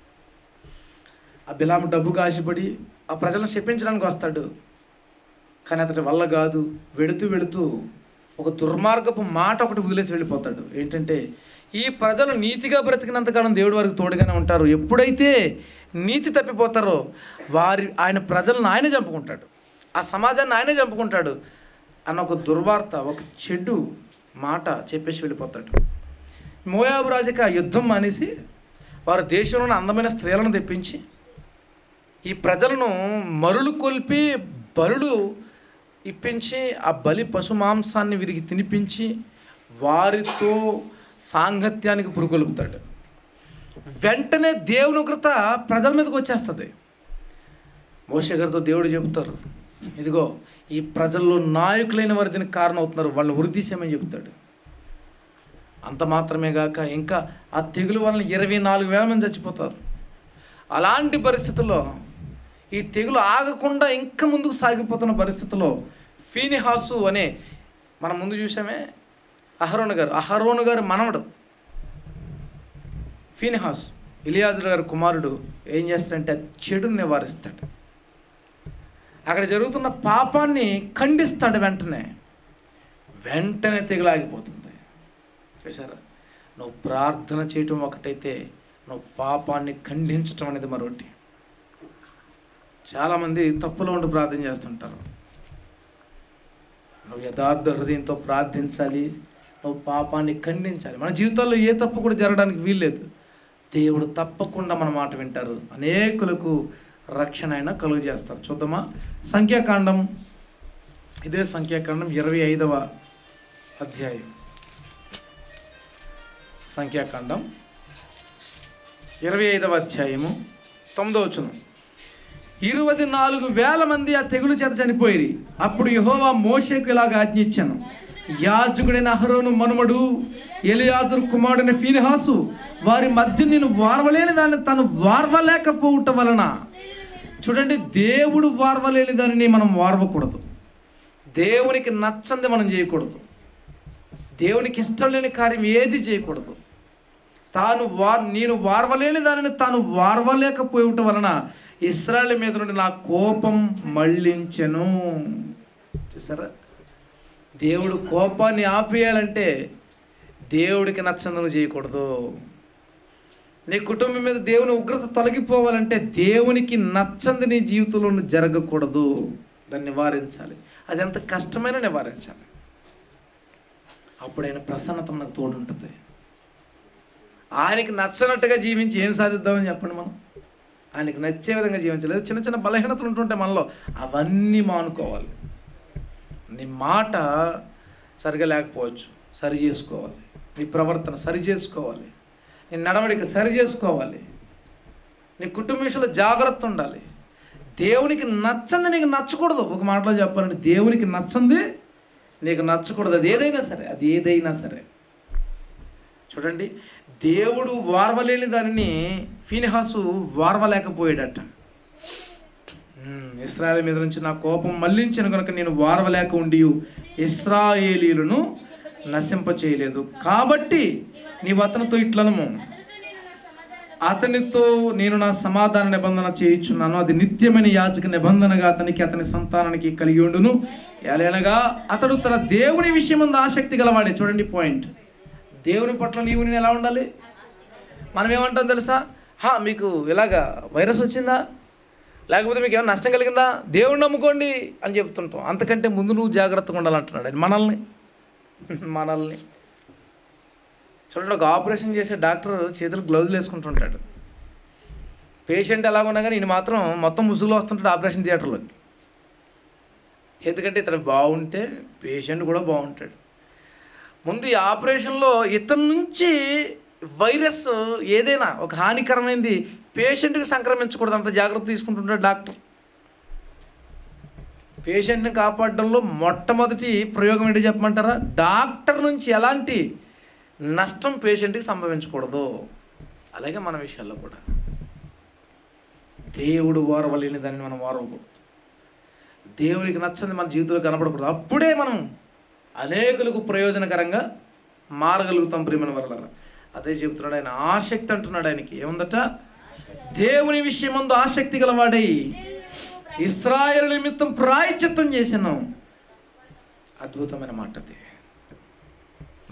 ఆ బిలాము డబ్బుకు ఆశపడి ఆ ప్రజలను శపించడానికి వస్తాడు కానీ అతడి వల్ల కాదు వెడుతూ వెడుతూ ఒక దుర్మార్గపు మాట ఒకటి వదిలేసి వెళ్ళిపోతాడు ఏంటంటే ఈ ప్రజలు నీతిగా బ్రతికినంతకాలం దేవుడి వారికి తోడుగానే ఉంటారు ఎప్పుడైతే నీతి తప్పిపోతారో వారి ఆయన ప్రజలను ఆయనే చంపుకుంటాడు ఆ సమాజాన్ని ఆయనే చంపుకుంటాడు అన్న ఒక దుర్వార్త ఒక చెడు మాట చెప్పేసి వెళ్ళిపోతాడు మోయాబు రాజుకి ఆ యుద్ధం మానేసి వారు దేశంలోని అందమైన స్త్రీలను తెప్పించి ఈ ప్రజలను మరులు కొల్పి బలులు ఇప్పించి ఆ బలి పశు మాంసాన్ని వీరికి తినిపించి వారితో సాంగత్యానికి పురుగొలుపుతాడు వెంటనే దేవుని ఉగ్రత ప్రజల మీదకి వచ్చేస్తుంది మోషే గారితో దేవుడు చెబుతారు ఇదిగో ఈ ప్రజల్లో నాయకులైన వారు దీనికి కారణం అవుతున్నారు వాళ్ళని ఉరితీసేమని చెబుతాడు అంత మాత్రమే కాక ఇంకా ఆ తెగులు వలన ఇరవై నాలుగు వేల మంది చచ్చిపోతారు అలాంటి పరిస్థితుల్లో ఈ తెగులు ఆగకుండా ఇంకా ముందుకు సాగిపోతున్న పరిస్థితుల్లో ఫీనిహాసు అనే మనం ముందు చూసామే అహరోను గారు అహరోను గారు మనవడు ఫీనిహాస్ ఇలియాజర్ గారి కుమారుడు ఏం చేస్తాడంటే ఆ చెడుని నివారిస్తాడు అక్కడ జరుగుతున్న పాపాన్ని ఖండిస్తాడు వెంటనే వెంటనే తెగులాగిపోతుంది చూసారా నువ్వు ప్రార్థన చేయటం ఒకటైతే నువ్వు పాపాన్ని ఖండించటం అనేది మరొకటి చాలామంది తప్పులో ఉండి ప్రార్థన చేస్తుంటారు నువ్వు యథార్థ హృదయంతో ప్రార్థించాలి నువ్వు పాపాన్ని ఖండించాలి మన జీవితాల్లో ఏ తప్పు కూడా జరగడానికి వీల్లేదు దేవుడు తప్పకుండా మన మాట వింటారు అనేకులకు రక్షణ అయినా కలుగు చేస్తారు చూద్దామా సంఖ్యాకాండం ఇదే సంఖ్యాకాండం ఇరవై ఐదవ అధ్యాయం సంఖ్యాకాండం ఇరవై ఐదవ అధ్యాయము తొమ్మిదవ వచనం ఇరవై నాలుగు వేల మంది ఆ తెగులు చేత చనిపోయి అప్పుడు యహోవా మోషేకు ఇలాగ ఆజ్ఞ ఇచ్చాను యాజకుడైన అహరోను మనుమడు ఎలియాజరు కుమారుడైన ఫీనిహాసు వారి మధ్య నేను వారవలేని దాన్ని తను వారవలేకపోవట వలన చూడండి దేవుడు వారవలేని దానిని మనం వారవకూడదు దేవునికి నచ్చంది మనం చేయకూడదు దేవునికి ఇష్టం లేని కార్యం ఏది చేయకూడదు తాను వార్ నేను వారవలేని దానిని తాను వారవలేకపోవటం వలన ఇస్రాయల్ మీద నుండి నా కోపం మళ్ళించెను చూసారా దేవుడు కోపాన్ని ఆపేయాలంటే దేవుడికి నచ్చందును చేయకూడదు నీ కుటుంబం మీద దేవుని ఉగ్రత తొలగిపోవాలంటే దేవునికి నచ్చంది నీ జీవితంలో నువ్వు జరగకూడదు దాన్ని నివారించాలి అది ఎంత కష్టమైనా నివారించాలి అప్పుడు ఆయన ప్రసన్నత మనకు తోడుంటుంది ఆయనకి నచ్చనట్టుగా జీవించి ఏం సాధిద్దామని చెప్పండి మనం ఆయనకి నచ్చే విధంగా జీవించలేదు చిన్న చిన్న బలహీనతలు ఉంటుంటే మనలో అవన్నీ మానుకోవాలి నీ మాట సరిగా లేకపోవచ్చు సరి చేసుకోవాలి నీ ప్రవర్తన సరి చేసుకోవాలి నీ నడవడిక సరి చేసుకోవాలి నీ కుటుంబ విషయంలో జాగ్రత్త ఉండాలి దేవునికి నచ్చంది నీకు నచ్చకూడదు ఒక మాటలో చెప్పాలంటే దేవునికి నచ్చంది నీకు నచ్చకూడదు అది ఏదైనా సరే అది ఏదైనా సరే చూడండి దేవుడు వార్వలేని దానిని ఫీనిహాసు వార్వలేకపోయాడట ఉమ్, ఇస్రాయేల్ మీద నుంచి నా కోపం మళ్లించిన కనుక నేను వారవలేక ఉండి ఇస్రాయేలీలను నశింప చేయలేదు కాబట్టి నీవు అతనితో ఇట్లనము అతనితో నేను నా సమాధాన నిబంధన చేయించున్నాను అది నిత్యమైన యాజక నిబంధనగా అతనికి అతని సంతానానికి కలిగి ఉండును ఎలానగా అతడు తన దేవుని విషయం ముందు ఆసక్తి గలవాడే చూడండి పాయింట్ దేవుని పట్ల నీవు నేను ఎలా ఉండాలి మనం ఏమంటాం తెలుసా హా మీకు ఇలాగా వైరస్ వచ్చిందా లేకపోతే మీకు ఏమైనా నష్టం కలిగిందా దేవుణ్ణి నమ్ముకోండి అని చెప్తుంటాం అంతకంటే ముందు నువ్వు జాగ్రత్తగా ఉండాలంటున్నాడు ఆయన మనల్ని మనల్ని చూడండి ఒక ఆపరేషన్ చేసే డాక్టర్ చేతులు గ్లౌజులు వేసుకుంటుంటాడు పేషెంట్ ఎలా ఉన్నా కానీ ఈయన మాత్రం మొత్తం ముసుగులో వస్తుంటాడు ఆపరేషన్ థియేటర్లోకి ఎందుకంటే ఇతను బాగుంటే పేషెంట్ కూడా బాగుంటాడు ముందు ఈ ఆపరేషన్లో ఇతని నుంచి వైరస్ ఏదైనా ఒక హానికరమైనది పేషెంట్కి సంక్రమించకూడదు అంత జాగ్రత్త తీసుకుంటుంటాడు డాక్టర్ పేషెంట్ని కాపాడడంలో మొట్టమొదటి ప్రయోగం ఏంటి చెప్పమంటారా డాక్టర్ నుంచి ఎలాంటి నష్టం పేషెంట్కి సంభవించకూడదు అలాగే మన విషయాల్లో కూడా దేవుడు వారవలేని దాన్ని మనం వారవకూడదు దేవునికి నచ్చని మన జీవితంలో కనపడకూడదు అప్పుడే మనం అనేకులకు ప్రయోజనకరంగా మారగలుగుతాం ప్రియమైన వల్ల అదే చెబుతున్నాడు ఆయన ఆసక్తి అంటున్నాడు ఆయనకి ఏముందట దేవుని విషయం ముందు ఆసక్తి గలవాడై ఇస్రాయేల్ నిమిత్తం ప్రాయచిత్తం చేశాను అద్భుతమైన మాట అది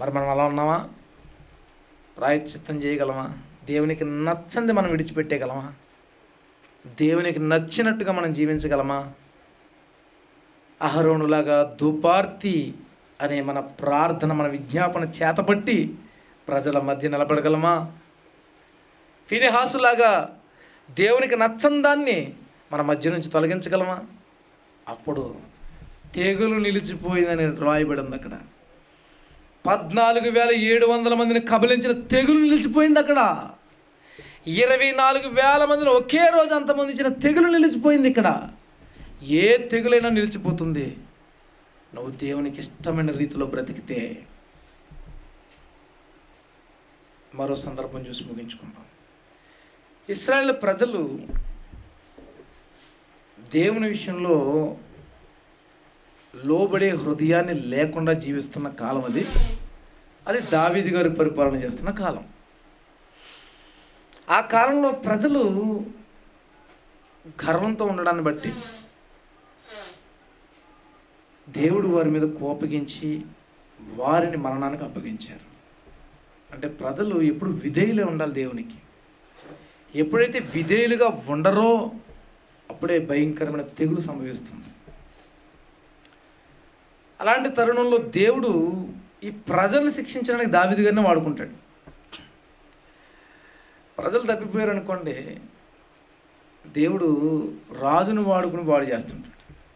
మరి మనం అలా ఉన్నామా ప్రాయశ్చిత్తం చేయగలమా దేవునికి నచ్చంది మనం విడిచిపెట్టేయగలమా దేవునికి నచ్చినట్టుగా మనం జీవించగలమా అహరోనులాగా దుపార్తి అనే మన ప్రార్థన మన విజ్ఞాపన చేతపట్టి ప్రజల మధ్య నిలబడగలమా ఫినిహాసులాగా దేవునికి నచ్చని దాన్ని మన మధ్య నుంచి తొలగించగలమా అప్పుడు తెగులు నిలిచిపోయిందని రాయబడి ఉంది అక్కడ పద్నాలుగు వేల ఏడు వందల మందిని కబలించిన తెగులు నిలిచిపోయింది అక్కడ ఇరవై నాలుగు వేల మందిని ఒకే రోజు అంతమంది ఇచ్చిన తెగులు నిలిచిపోయింది ఇక్కడ ఏ తెగులైనా నిలిచిపోతుంది నువ్వు దేవునికి ఇష్టమైన రీతిలో బ్రతికితే మరో సందర్భం చూసి ముగించుకుందాం ఇస్రాయేల్ ప్రజలు దేవుని విషయంలో లోబడే హృదయాన్ని లేకుండా జీవిస్తున్న కాలం అది అది దావీది గారి పరిపాలన చేస్తున్న కాలం ఆ కాలంలో ప్రజలు గర్వంతో ఉండడాన్ని బట్టి దేవుడు వారి మీద కోపగించి వారిని మరణానికి అప్పగించారు అంటే ప్రజలు ఎప్పుడు విధేయులే ఉండాలి దేవునికి ఎప్పుడైతే విధేయులుగా ఉండరో అప్పుడే భయంకరమైన తెగులు సంభవిస్తుంది అలాంటి తరుణంలో దేవుడు ఈ ప్రజల్ని శిక్షించడానికి దావిది గారిని వాడుకుంటాడు ప్రజలు తప్పిపోయారు అనుకోండి దేవుడు రాజును వాడుకుని వాడు చేస్తుంటాడు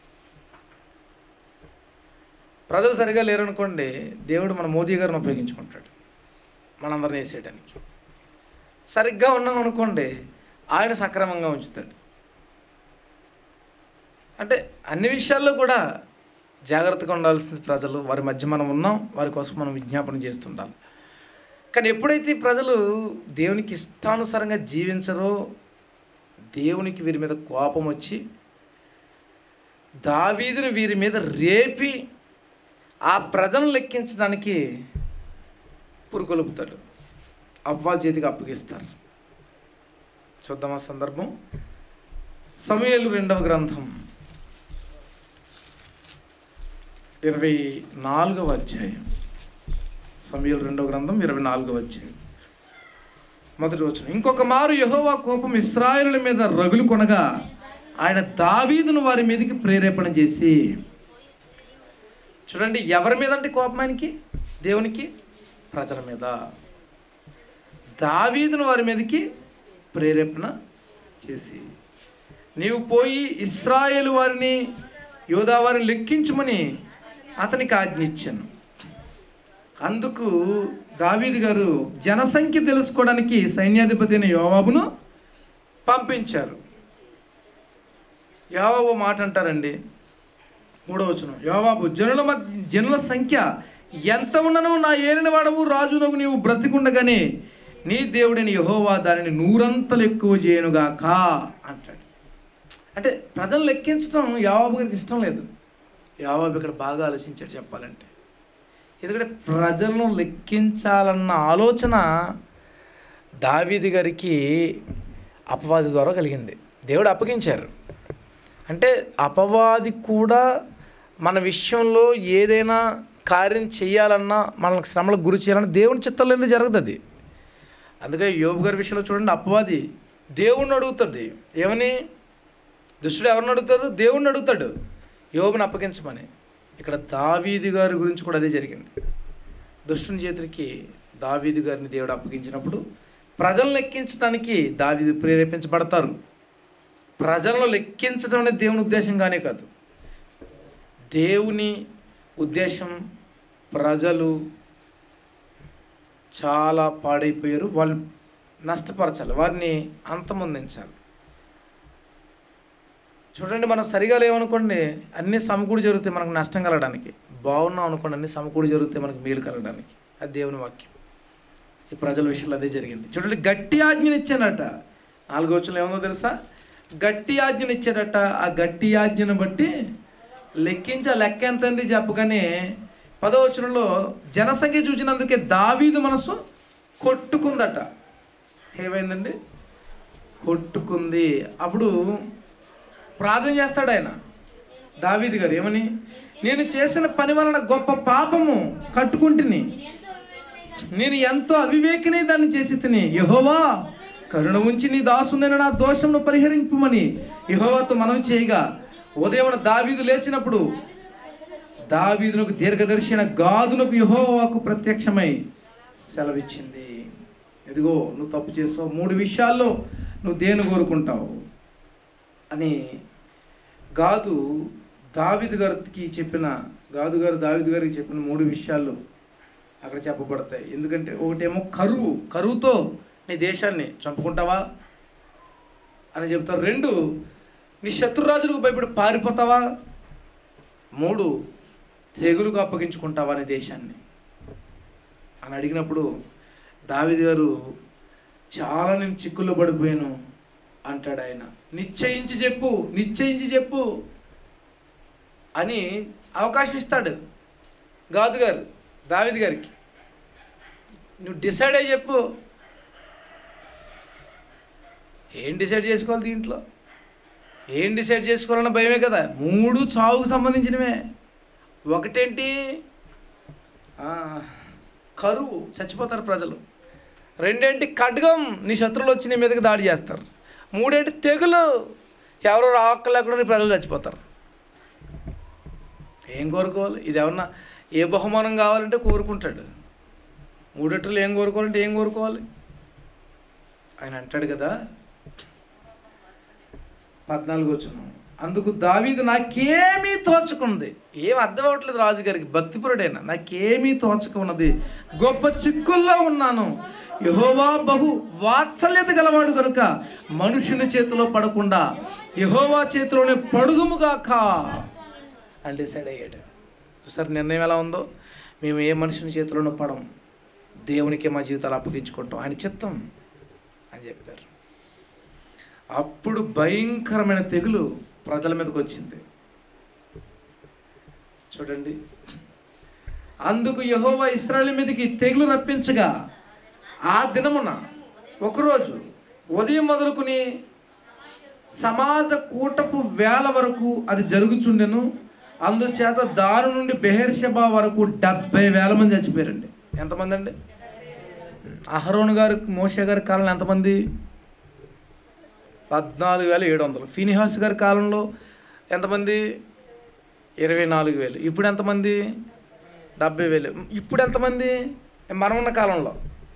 ప్రజలు సరిగా లేరనుకోండి దేవుడు మన మోదీ గారిని ఉపయోగించుకుంటాడు మనందరిని వేసేయడానికి సరిగ్గా ఉన్నాం అనుకోండి ఆయన సక్రమంగా ఉంచుతాడు అంటే అన్ని విషయాల్లో కూడా జాగ్రత్తగా ఉండాల్సింది ప్రజలు వారి మధ్య మనం ఉన్నాం వారి కోసం మనం విజ్ఞాపన చేస్తుండాలి కానీ ఎప్పుడైతే ఈ ప్రజలు దేవునికి ఇష్టానుసారంగా జీవించరో దేవునికి వీరి మీద కోపం వచ్చి దావీదుని వీరి మీద రేపి ఆ ప్రజలను లెక్కించడానికి పురుకొలుపుతాడు అవ్వా చేతికి అప్పగిస్తారు చూద్దాం ఆ సందర్భం సమయలు రెండవ గ్రంథం ఇరవై నాలుగవ అధ్యాయం సమయలు రెండవ గ్రంథం ఇరవై నాలుగవ అధ్యాయం మొదటి వచ్చిన ఇంకొక మారు యహోవా కోపం ఇస్రాయేలుల మీద రగులు కొనగా ఆయన దావీదును వారి మీదకి ప్రేరేపణ చేసి చూడండి ఎవరి మీద అంటే కోపం ఆయనకి దేవునికి ప్రజల మీద దావీదును వారి మీదకి ప్రేరేపణ చేసి నీవు పోయి ఇస్రాయేలు వారిని యోధా వారిని లెక్కించమని అతనికి ఆజ్ఞ ఇచ్చాను అందుకు దావీదు గారు జనసంఖ్య తెలుసుకోవడానికి సైన్యాధిపతి అయిన యోవాబును పంపించారు యోవాబు మాట అంటారండి మూడవచనం యోవాబు జనుల మధ్య జనుల సంఖ్య ఎంత ఉన్నను నా ఏలిన వాడవు రాజునకు నీవు బ్రతికుండగానే నీ దేవుడిని యహోవా దానిని నూరంతలు ఎక్కువ చేయనుగాక అంటాడు అంటే ప్రజలు లెక్కించడం యావాబు గారికి ఇష్టం లేదు యావాబు ఇక్కడ బాగా ఆలోచించాడు చెప్పాలంటే ఎందుకంటే ప్రజలను లెక్కించాలన్న ఆలోచన దావీది గారికి అపవాది ద్వారా కలిగింది దేవుడు అప్పగించారు అంటే అపవాది కూడా మన విషయంలో ఏదైనా కార్యం చేయాలన్నా మనకు శ్రమలకు గురి చేయాలన్నా దేవుని చిత్తం లేదు జరగదు అది అందుకే యోబు గారి విషయంలో చూడండి అపవాది దేవుణ్ణి అడుగుతాడు ఏమని దుష్టుడు ఎవరిని అడుగుతాడు దేవుణ్ణి అడుగుతాడు యోబుని అప్పగించమని ఇక్కడ దావీది గారి గురించి కూడా అదే జరిగింది దుష్టుని చేతులకి దావీదు గారిని దేవుడు అప్పగించినప్పుడు ప్రజలను లెక్కించడానికి దావీదు ప్రేరేపించబడతారు ప్రజలను లెక్కించడం అనేది దేవుని ఉద్దేశంగానే కాదు దేవుని ఉద్దేశం ప్రజలు చాలా పాడైపోయారు వాళ్ళని నష్టపరచాలి వారిని అంతమొందించాలి చూడండి మనం సరిగా లేవనుకోండి అన్నీ సమకూడి జరుగుతాయి మనకు నష్టం కలగడానికి బాగున్నాం అనుకోండి అన్ని సమకూడి జరుగుతాయి మనకు మేలు కలగడానికి అది దేవుని వాక్యం ఈ ప్రజల విషయంలో అదే జరిగింది చూడండి గట్టి ఆజ్ఞని ఇచ్చాడట నాలుగో వచ్చిన ఏముందో తెలుసా గట్టి ఆజ్ఞని ఇచ్చాడట ఆ గట్టి ఆజ్ఞను బట్టి లెక్కించి ఆ లెక్క ఎంత ఉంది చెప్పగానే పదవచనంలో జనసంఖ్య చూసినందుకే దావీదు మనసు కొట్టుకుందట ఏమైందండి కొట్టుకుంది అప్పుడు ప్రార్థన చేస్తాడు ఆయన దావీది గారు ఏమని నేను చేసిన పని వలన గొప్ప పాపము కట్టుకుంటుని నేను ఎంతో అవివేకినే దాన్ని చేసి తిని యహోవా కరుణ ఉంచి నీ దాసునైన నా దోషమును పరిహరింపుమని యహోవాతో మనం చేయగా ఉదయం దావీదు లేచినప్పుడు దావీదునకు దీర్ఘదర్శి అయిన గాదునకు యహోవాకు ప్రత్యక్షమై సెలవిచ్చింది ఇదిగో నువ్వు తప్పు చేసావు మూడు విషయాల్లో నువ్వు దేని కోరుకుంటావు అని గాదు దావిదు గారికి చెప్పిన గాదు గారు దావిదు గారికి చెప్పిన మూడు విషయాలు అక్కడ చెప్పబడతాయి ఎందుకంటే ఒకటేమో కరువు కరువుతో నీ దేశాన్ని చంపుకుంటావా అని చెప్తారు రెండు నీ శత్రురాజులకు భయపడి పారిపోతావా మూడు తెగులుకు అప్పగించుకుంటావా నీ దేశాన్ని అని అడిగినప్పుడు దావిది గారు చాలా నేను చిక్కుల్లో పడిపోయాను అంటాడు ఆయన నిశ్చయించి చెప్పు నిశ్చయించి చెప్పు అని అవకాశం ఇస్తాడు గాదు గారు దావిది గారికి నువ్వు డిసైడ్ అయ్యి చెప్పు ఏం డిసైడ్ చేసుకోవాలి దీంట్లో ఏం డిసైడ్ చేసుకోవాలన్న భయమే కదా మూడు చావుకు సంబంధించినవే ఒకటేంటి ఆ, కరువు చచ్చిపోతారు ప్రజలు రెండేంటి ఖడ్గం నీ శత్రువులు వచ్చి నీ మీదకి దాడి చేస్తారు మూడేంటి తెగులు ఎవరో రాక్క లేకుండా నీ ప్రజలు చచ్చిపోతారు ఏం కోరుకోవాలి ఇది ఏమన్నా ఏ బహుమానం కావాలంటే కోరుకుంటాడు మూడెట్లు ఏం కోరుకోవాలంటే ఏం కోరుకోవాలి ఆయన అంటాడు కదా పద్నాలుగు వచ్చును అందుకు దావీదు నాకేమీ తోచుకుంది ఏం అర్థం అవ్వట్లేదు రాజుగారికి భక్తిపురుడైనా నాకేమీ తోచకున్నది గొప్ప చిక్కుల్లో ఉన్నాను యహోవా బహు వాత్సల్యత గలవాడు కనుక మనుషుని చేతిలో పడకుండా యహోవా చేతిలోనే పడుదుముగాక అని డిసైడ్ అయ్యాడు చూసారు నిర్ణయం ఎలా ఉందో మేము ఏ మనుషుని చేతిలోనూ పడం దేవునికి మా జీవితాలు అప్పగించుకుంటాం ఆయన చిత్తం అని చెప్పారు అప్పుడు భయంకరమైన తెగులు ప్రజల మీదకి వచ్చింది చూడండి అందుకు యహోవా ఇస్రాయల్ మీదకి తెగులు రప్పించగా ఆ దినమున ఒకరోజు ఉదయం మొదలుకుని సమాజ కూటపు వేల వరకు అది జరుగుచుండెను అందుచేత దారు నుండి బెహర్షబా వరకు డెబ్బై వేల మంది చచ్చిపోయారండి ఎంతమంది అండి అహరోన్ గారు మోషే గారి కాలంలో ఎంతమంది పద్నాలుగు వేల ఏడు వందలు ఫినిహాస్ గారి కాలంలో ఎంతమంది ఇరవై నాలుగు వేలు ఇప్పుడు ఎంతమంది డెబ్బై వేలు ఇప్పుడు ఎంతమంది మనం ఉన్న కాలంలో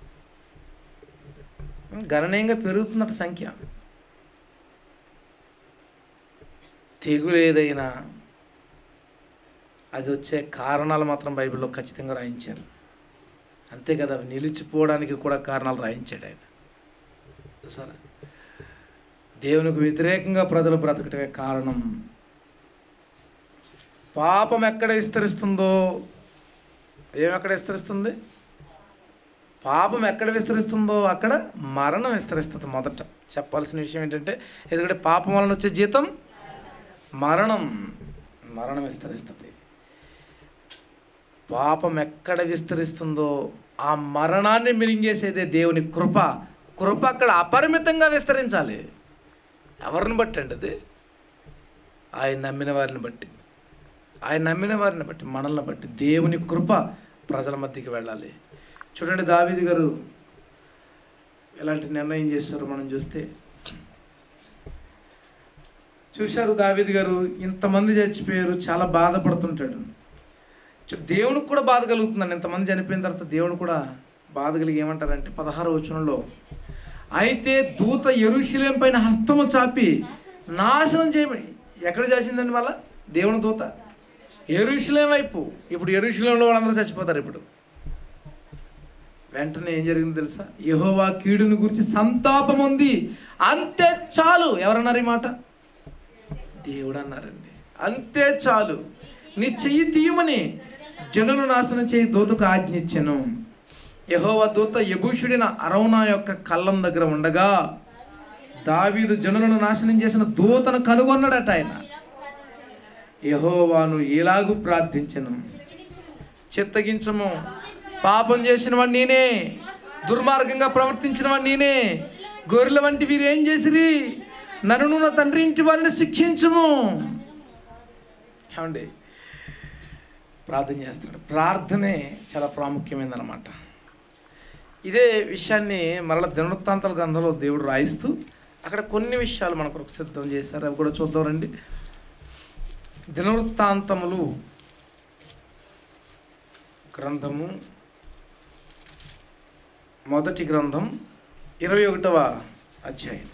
గణనీయంగా పెరుగుతున్నట్టు సంఖ్య తెగులు ఏదైనా అది వచ్చే కారణాలు మాత్రం బైబిల్లో ఖచ్చితంగా రాయించారు అంతే కదా అవి నిలిచిపోవడానికి కూడా కారణాలు రాయించాడు ఆయన చూసారా దేవునికి వ్యతిరేకంగా ప్రజలు బ్రతకటమే కారణం పాపం ఎక్కడ విస్తరిస్తుందో ఏం ఎక్కడ విస్తరిస్తుంది పాపం ఎక్కడ విస్తరిస్తుందో అక్కడ మరణం విస్తరిస్తుంది మొదట చెప్పాల్సిన విషయం ఏంటంటే ఎందుకంటే పాపం వలన వచ్చే జీతం మరణం మరణం విస్తరిస్తుంది పాపం ఎక్కడ విస్తరిస్తుందో ఆ మరణాన్ని మిరింగేసేదే దేవుని కృప కృప అక్కడ అపరిమితంగా విస్తరించాలి ఎవరిని బట్టి అండి అది ఆయన నమ్మిన వారిని బట్టి ఆయన నమ్మిన వారిని బట్టి మనల్ని బట్టి దేవుని కృప ప్రజల మధ్యకి వెళ్ళాలి చూడండి దావీది గారు ఎలాంటి నిర్ణయం చేశారో మనం చూస్తే చూశారు దావీది గారు ఇంతమంది చచ్చిపోయారు చాలా బాధపడుతుంటాడు చూ- దేవునికి కూడా బాధ కలుగుతుందండి ఇంతమంది చనిపోయిన తర్వాత దేవుడు కూడా బాధ కలిగి ఏమంటారంటే పదహారు వచనంలో అయితే దూత ఎరుశలేం పైన హస్తము చాపి నాశనం చేయమని ఎక్కడ చేసిందండి మళ్ళా దేవుని దూత ఎరుశలేం వైపు ఇప్పుడు ఎరుశలేంలో వాళ్ళందరూ చచ్చిపోతారు ఇప్పుడు వెంటనే ఏం జరిగింది తెలుసా యెహోవా కీడుని గురించి సంతాపం ఉంది అంతే చాలు ఎవరన్నారు ఈ మాట దేవుడు అన్నారండి అంతే చాలు నీ చెయ్యి తీయమని జనులు నాశనం చేయి దూతకు ఆజ్ఞించెను యహోవా దూత యబూషుడిన అరౌనా యొక్క కళ్ళం దగ్గర ఉండగా దావీదు జనులను నాశనం చేసిన దూతను కనుగొన్నాడట ఆయన యహోవాను ఎలాగూ ప్రార్థించను చిత్తగించము పాపం చేసిన వాడు నేనే దుర్మార్గంగా ప్రవర్తించిన వాడు నేనే గొర్రెల వంటి వీరు ఏం చేసిరి నన్ను నా తండ్రి ఇంటి వారిని శిక్షించము ఏమండి ప్రార్థన చేస్తున్నాడు ప్రార్థనే చాలా ప్రాముఖ్యమైనదన్నమాట ఇదే విషయాన్ని మరల దినవృత్తాంతాల గ్రంథంలో దేవుడు రాయిస్తూ అక్కడ కొన్ని విషయాలు మన కొరకు సిద్ధం చేశారు అవి కూడా చూద్దాం రండి దినవృత్తాంతములు గ్రంథము మొదటి గ్రంథం ఇరవై ఒకటవ అధ్యాయం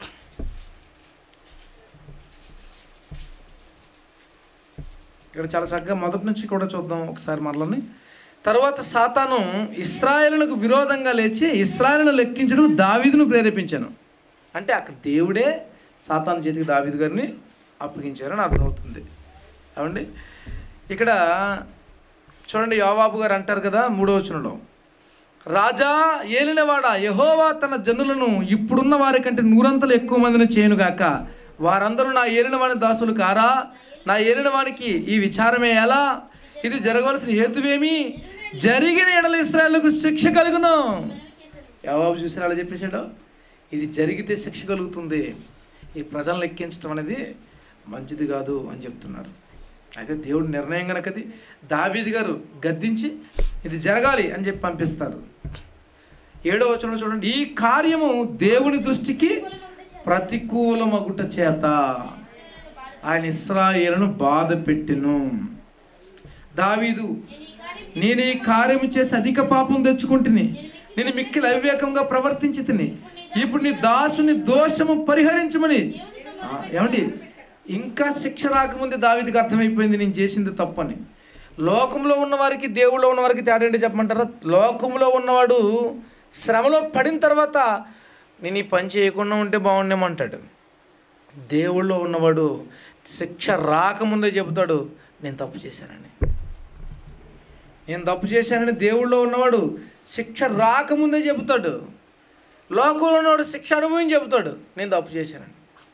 ఇక్కడ చాలా చక్కగా మొదటి నుంచి కూడా చూద్దాం ఒకసారి మరలని తర్వాత సాతాను ఇస్రాయేలులకు విరోధంగా లేచి ఇస్రాయేలును లెక్కించడం దావీదును ప్రేరేపించాను అంటే అక్కడ దేవుడే సాతాను చేతికి దావీదు గారిని అప్పగించారని అర్థమవుతుంది అవండి ఇక్కడ చూడండి యోవాబు గారు అంటారు కదా మూడో వచనంలో రాజా ఏలినవాడా యహోవా తన జనులను ఇప్పుడున్న వారి కంటే నూరంతలు ఎక్కువ మందిని చేయనుగాక వారందరూ నా ఏలినవాని దాసులు కారా నా ఏలినవానికి ఈ విచారమే ఎలా ఇది జరగవలసిన హేతువేమి జరిగిన ఎడల ఇస్రాయలకు శిక్ష కలుగును యవాబు చూసారు అలా చెప్పేశాడు ఇది జరిగితే శిక్ష కలుగుతుంది ఈ ప్రజలను ఎక్కించడం అనేది మంచిది కాదు అని చెప్తున్నారు అయితే దేవుడు నిర్ణయం కనుకది దావీది గారు గద్దించి ఇది జరగాలి అని చెప్పి పంపిస్తారు ఏడవ వచనంలో చూడండి ఈ కార్యము దేవుని దృష్టికి ప్రతికూలమగుట చేత ఆయన ఇస్రాయేలును బాధ పెట్టెను దావీదు నేను ఈ కార్యము చేసి అధిక పాపం తెచ్చుకుంటుని నేను మిక్కిలి అవివేకంగా ప్రవర్తించి తిని ఇప్పుడు నీ దాసుని దోషము పరిహరించమని ఆ, ఏమండి ఇంకా శిక్ష రాకముందే దావీదికి అర్థమైపోయింది నేను చేసింది తప్పని లోకంలో ఉన్న వారికి దేవుళ్ళో ఉన్న వారికి తేడా ఏంటి చెప్పమంటారా లోకంలో ఉన్నవాడు శ్రమలో పడిన తర్వాత నేను ఈ పని చేయకుండా ఉంటే బాగుండేమంటాడు దేవుళ్ళో ఉన్నవాడు శిక్ష రాకముందే చెబుతాడు నేను తప్పు చేశానని నేను తప్పు చేశానని దేవుళ్ళో ఉన్నవాడు శిక్ష రాకముందే చెబుతాడు లోకంలో ఉన్నవాడు శిక్ష అనుభవం చెబుతాడు నేను తప్పు చేశానని